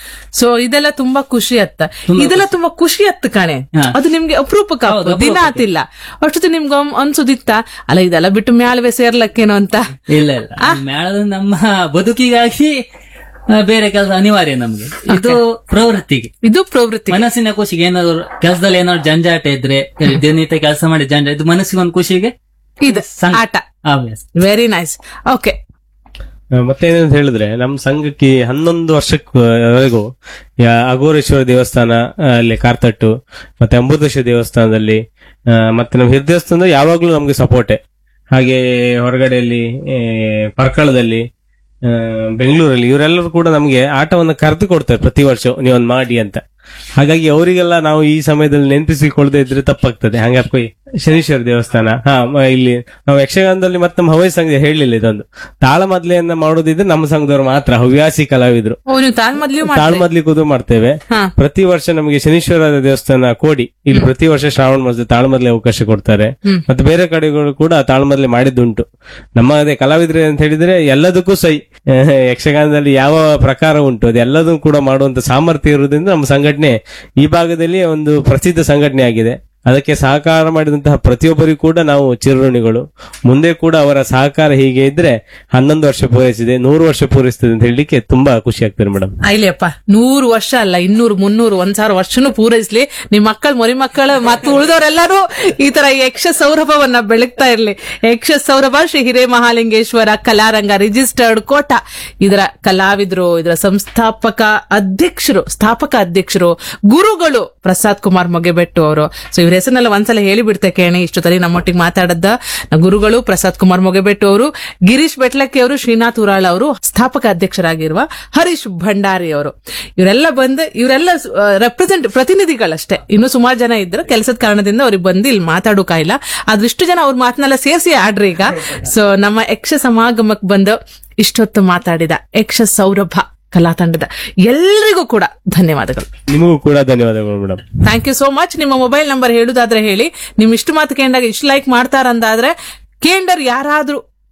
ಸೊ ಇದೆಲ್ಲ ತುಂಬಾ ಖುಷಿ ಅತ್ತ ಇದೆಲ್ಲ ತುಂಬಾ ಖುಷಿ ಅತ್ತ ಕಣೆ ಹಾ. ಅದು ನಿಮ್ಗೆ ಅಪರೂಪಕ್ಕ ಹೌದು, ದಿನ ಅಪರೂಪಕ್ಕೆ. ಆತಿಲ್ಲ ಅಷ್ಟೊತ್ತು ನಿಮ್ಗೆ ಅಮ್- ಅನ್ಸುದಿತ್ತ ಅಲ್ಲ ಇದೆಲ್ಲ ಬಿಟ್ಟು ಮ್ಯಾಳವೆ ಸೇರ್ಲಕ್ಕೇನೋ ಅಂತ ಇಲ್ಲ ಇಲ್ಲ ಈ ಮೇಳದ ನಮ್ಮ ಬದುಕಿಗಾಗಿ ಆ, ಬೇರೆ ಕೆಲಸ ಅನಿವಾರ್ಯ ನಮ್ಗೆ ಇದು ಪ್ರವೃತ್ತಿಗೆ ಇದು ಪ್ರವೃತ್ತಿ ಮನಸ್ಸಿನ ಖುಷಿಗೆ ಏನಾದ್ರು ಕೆಲಸದಲ್ಲಿ ಏನಾದ್ರು ಜಂಜಾಟ ಇದ್ರೆ ದಿನನಿತ್ಯ ಕೆಲಸ ಮಾಡಿ ಜಂಜಾಟ ಇದು ಮನಸ್ಸಿಗೆ ಒಂದು ಖುಷಿಗೆ ಇದು ಸಂಘ. ಆಟ ಹವ್ಯಾಸ ವೆರಿ ನೈಸ್ ಓಕೆ ಆ, ಮತ್ತೆ ಏನಂತ ಹೇಳಿದ್ರೆ ನಮ್ಮ ಸಂಘಕ್ಕೆ ಹನ್ನೊಂದು ವರ್ಷಕ್ಕವರೆಗೂ ಯಾ- ಅಘೋರೇಶ್ವರ ದೇವಸ್ಥಾನ ಆ, ಅಲ್ಲಿ ಕಾರ್ತಟ್ಟು ಮತ್ತೆ ಅಮೃತೇಶ್ವರ ದೇವಸ್ಥಾನದಲ್ಲಿ ಆ, ಮತ್ತೆ ನಮ್ಮ ಹಿರಿಯ ದೇವಸ್ಥಾನದಲ್ಲಿ ಯಾವಾಗ್ಲೂ ನಮ್ಗೆ ಸಪೋರ್ಟೆ ಹಾಗೆ ಹೊರಗಡೆಯಲ್ಲಿ ಆ, ಪರ್ಕಳದಲ್ಲಿ ಆ, ಬೆಂಗಳೂರಲ್ಲಿ ಇವರೆಲ್ಲರೂ ಕೂಡ ನಮಗೆ ಆಟವನ್ನು ಕರೆದು ಕೊಡ್ತಾರೆ ಪ್ರತಿ ವರ್ಷ ನೀವೊಂದು ಮಾಡಿ ಅಂತ ಹಾಗಾಗಿ ಅವರಿಗೆಲ್ಲ ನಾವು ಈ ಸಮಯದಲ್ಲಿ ನೆನಪಿಸಿಕೊಳ್ಳದೆ ಇದ್ರೆ ತಪ್ಪಾಗ್ತದೆ ಹಂಗಾಗಿ ಶನೀಶ್ವರ ದೇವಸ್ಥಾನ ಹಾ ಮ- ಇಲ್ಲಿ ನಾವು ಯಕ್ಷಗಾನದಲ್ಲಿ ಮತ್ತೆ ನಮ್ಮ ಹವ್ಯಾಸ ಸಂಘ ಹೇಳಲಿಲ್ಲ ಇದೊಂದು ತಾಳಮದ್ಲೆಯನ್ನ ಮಾಡೋದಿದ್ರೆ ನಮ್ಮ ಸಂಘದವರು ಮಾತ್ರ ಹವ್ಯಾಸಿ ಕಲಾವಿದರು ಓ ನೀವು ತಾಳ್ ಮೊದ್ಲು ಮಾಡಿ ತಾಳ್ಮದ್ಲಿ ಕೂದು ಮಾಡ್ತೇವೆ ಹಾ ಪ್ರತಿ ವರ್ಷ ನಮಗೆ ಶನೀಶ್ವರ ದೇವಸ್ಥಾನ ಕೋಡಿ ಇಲ್ಲಿ ಪ್ರತಿ ವರ್ಷ ಶ್ರಾವಣ ಮಾಸದ ತಾಳ್ಮದ್ಲೆ ಅವಕಾಶ ಕೊಡ್ತಾರೆ ಹ್ಮ್. ಮತ್ತೆ ಬೇರೆ ಕಡೆಗಳು ಕೂಡ ತಾಳ್ಮದ್ಲೆ ಮಾಡಿದ್ದುಂಟು ನಮ್ಮ ಅದೇ ಕಲಾವಿದ್ರು ಅಂತ ಹೇಳಿದ್ರೆ ಎಲ್ಲದಕ್ಕೂ ಸೈ ಅಹ್, ಯಕ್ಷಗಾನದಲ್ಲಿ ಯಾವ ಪ್ರಕಾರ ಉಂಟು ಅದೆಲ್ಲದೂ ಕೂಡ ಮಾಡುವಂತ ಸಾಮರ್ಥ್ಯ ಇರುವುದರಿಂದ ನಮ್ಮ ಸಂಘಟನೆ ಈ ಭಾಗದಲ್ಲಿ ಒಂದು ಪ್ರಸಿದ್ಧ ಸಂಘಟನೆ ಆಗಿದೆ ಅದಕ್ಕೆ ಸಹಕಾರ ಮಾಡಿದಂತಹ ಪ್ರತಿಯೊಬ್ಬರಿಗೂ ಕೂಡ ನಾವು ಚಿರಋಣಿಗಳು ಮುಂದೆ ಕೂಡ ಅವರ ಸಹಕಾರ ಹೀಗೆ ಇದ್ರೆ ಹನ್ನೊಂದು ವರ್ಷ ಪೂರೈಸಿದೆ ನೂರು ವರ್ಷ ಪೂರೈಸ್ತದೆ ಅಂತ ಹೇಳಲಿಕ್ಕೆ ತುಂಬಾ ಖುಷಿ ಆಗ್ತದೆ ಮೇಡಮ್ ಅಯ್ಯಪ್ಪ ನೂರು ವರ್ಷ ಅಲ್ಲ ಇನ್ನೂರು ಮುನ್ನೂರು ಒಂದ್ ಸಾವಿರ ವರ್ಷನೂ ಪೂರೈಸ್ಲಿ ನಿಮ್ ಮಕ್ಕಳ ಮೊರಿ ಮಕ್ಕಳ ಮತ್ತು ಉಳಿದವರೆಲ್ಲರೂ ಈ ತರ ಯಕ್ಷ ಸೌರಭವನ್ನ ಬೆಳಗ್ತಾ ಇರ್ಲಿ ಯಕ್ಷ ಸೌರಭ ಶ್ರೀ ಹಿರೇ ಮಹಾಲಿಂಗೇಶ್ವರ ಕಲಾರಂಗ ರಿಜಿಸ್ಟರ್ಡ್ ಕೋಟ ಇದರ ಕಲಾವಿದರು ಇದರ ಸಂಸ್ಥಾಪಕ ಅಧ್ಯಕ್ಷರು ಸ್ಥಾಪಕ ಅಧ್ಯಕ್ಷರು ಗುರುಗಳು ಪ್ರಸಾದ್ ಕುಮಾರ್ ಮೊಗೆಬೆಟ್ಟು ಅವರು ಸೊ ಇವ್ರ ಹೆಸರನ್ನೆಲ್ಲ ಒಂದ್ಸಲ ಹೇಳಿಬಿಡ್ತೆ ಕೇಳಿ ಇಷ್ಟೊತ್ತಲ್ಲಿ ನಮ್ಮೊಟ್ಟಿಗೆ ಮಾತಾಡದ್ದ ನ ಗುರುಗಳು ಪ್ರಸಾದ್ ಕುಮಾರ್ ಮೊಗೆಬೆಟ್ಟು ಅವರು ಗಿರೀಶ್ ಬೆಟ್ಲಕ್ಕೆ ಅವರು ಶ್ರೀನಾಥ್ ಉರಾಳ್ ಅವರು ಸ್ಥಾಪಕ ಅಧ್ಯಕ್ಷರಾಗಿರುವ ಹರೀಶ್ ಭಂಡಾರಿ ಅವರು ಇವರೆಲ್ಲ ಬಂದು ಇವರೆಲ್ಲ ರೆಪ್ರೆಸೆಂಟ್ ಪ್ರತಿನಿಧಿಗಳಷ್ಟೇ ಇನ್ನು ಸುಮಾರು ಜನ ಇದ್ರು ಕೆಲಸದ ಕಾರಣದಿಂದ ಅವ್ರಿಗೆ ಬಂದು ಇಲ್ಲಿ ಮಾತಾಡೋಕಾಯಿಲ್ಲ ಅದ್ರಿಷ್ಟು ಜನ ಅವ್ರ ಮಾತನ್ನೆಲ್ಲ ಸೇರಿಸಿ ಆಡ್ರಿ ಈಗ ಸೊ ನಮ್ಮ ಯಕ್ಷ ಸಮಾಗಮಕ್ಕೆ ಬಂದು ಇಷ್ಟೊತ್ತು ಮಾತಾಡಿದ ಯಕ್ಷ ಸೌರಭ ಕಲಾ ತಂಡದ ಎಲ್ರಿಗೂ ಕೂಡ ಧನ್ಯವಾದಗಳು ನಿಮಗೂ ಕೂಡ ಧನ್ಯವಾದಗಳು madam thank you so much ನಿಮ್ಮ ಮೊಬೈಲ್ ನಂಬರ್ ಹೇಳುದಾದ್ರೆ ಹೇಳಿ ನಿಮ್ ಇಷ್ಟು ಮಾತು ಕೇಂದಾಗ ಇಷ್ಟು ಲೈಕ್ ಮಾಡ್ತಾರಂದಾದ್ರೆ ಕೇಂಡರ್ ಯಾರಾದ್ರೂ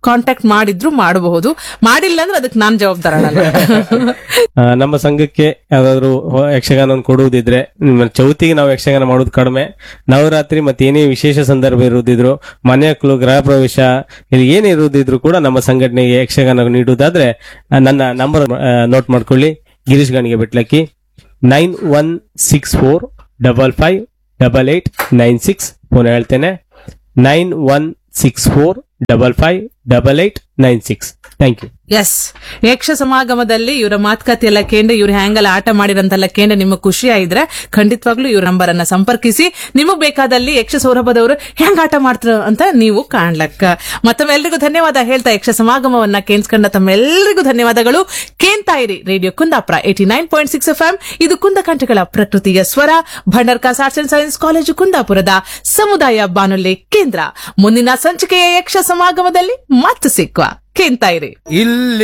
ಕಾಂಟ್ಯಾಕ್ಟ್ ಮಾಡಿದ್ರು ಮಾಡಬಹುದು ಮಾಡಿಲ್ಲ ಅಂದ್ರೆ ಅದಕ್ಕೆ ನಾನ್ ಜವಾಬ್ದಾರಳಲ್ಲ ಆ, ನಮ್ಮ ಸಂಘಕ್ಕೆ ಯಾವ್ದಾದ್ರು ಹೊ- ಯಕ್ಷಗಾನ ಕೊಡುವುದಿದ್ರೆ ನಿಮ್ಮ ಚೌತಿಗೆ ನಾವು ಯಕ್ಷಗಾನ ಮಾಡೋದು ಕಡಿಮೆ ನವರಾತ್ರಿ ಮತ್ತೆ ಏನೇ ವಿಶೇಷ ಸಂದರ್ಭ ಇರುವುದಿದ್ರು ಮನೆ ಮಕ್ಕಳು ಗೃಹ ಪ್ರವೇಶ ಇಲ್ಲಿ ಏನೇ ಇರುವುದಿದ್ರು ಕೂಡ ನಮ್ಮ ಸಂಘಟನೆಗೆ ಯಕ್ಷಗಾನ ನೀಡುವುದಾದ್ರೆ ಆ, ನನ್ನ ನಂಬರ್ ನೋಟ್ ಮಾಡ್ಕೊಳ್ಳಿ ಗಿರೀಶ್ ಗಣಿಗೆ ಬಿಟ್ಲಕ್ಕಿ nine one six four double five double eight nine six ಪುನಃ ಹೇಳ್ತೇನೆ nine one six four double five double eight nine six thank you yes Yaksha ಸಮಾಗಮದಲ್ಲಿ ಇವರ ಮಾತುಕತೆ ಎಲ್ಲ ಕೇಂದ್ರ ಇವ್ರು ಹ್ಯಾಂಗಲ್ಲ ಆಟ ಮಾಡಿರಂತೆಲ್ಲ ಕೇಂದ್ರ ನಿಮಗೆ ಖುಷಿ ಆಯ್ದ್ರೆ ಖಂಡಿತವಾಗ್ಲೂ ಇವ್ರ ನಂಬರ್ ಅನ್ನ ಸಂಪರ್ಕಿಸಿ ನಿಮಗ್ ಬೇಕಾದಲ್ಲಿ ಯಕ್ಷ ಸೌರಭದವರು ಹೆಂಗ್ ಆಟ ಮಾಡ್ತಾರ ಅಂತ ನೀವು ಕಾಣ್ಲಕ್ಕ ಮತ್ತೊಮ್ಮೆ ಎಲ್ರಿಗೂ ಧನ್ಯವಾದ ಹೇಳ್ತಾ ಯಕ್ಷ ಸಮಾಗಮವನ್ನ ಕೇಳಿಸ್ಕೊಂಡ ತಮ್ಮೆಲ್ಲರಿಗೂ ಧನ್ಯವಾದಗಳು ಕೇಳ್ತಾ ಇರಿ radio Kundapura eighty nine point six F M ಇದು ಕುಂದಕಂಠಗಳ ಪ್ರಕೃತಿಯ ಸ್ವರ Bhandarkars arts and science college ಕುಂದಾಪುರದ ಸಮುದಾಯ ಬಾನುಲಿ ಕೇಂದ್ರ ಮುಂದಿನ ಸಂಚಿಕೆಯ ಯಕ್ಷ ಸಮಾಗಮದಲ್ಲಿ ಮತ್ತೆ ಸಿಕ್ಕುವ ಕೇಳ್ತಾ ಇರಿ ಇಲ್ಲಿ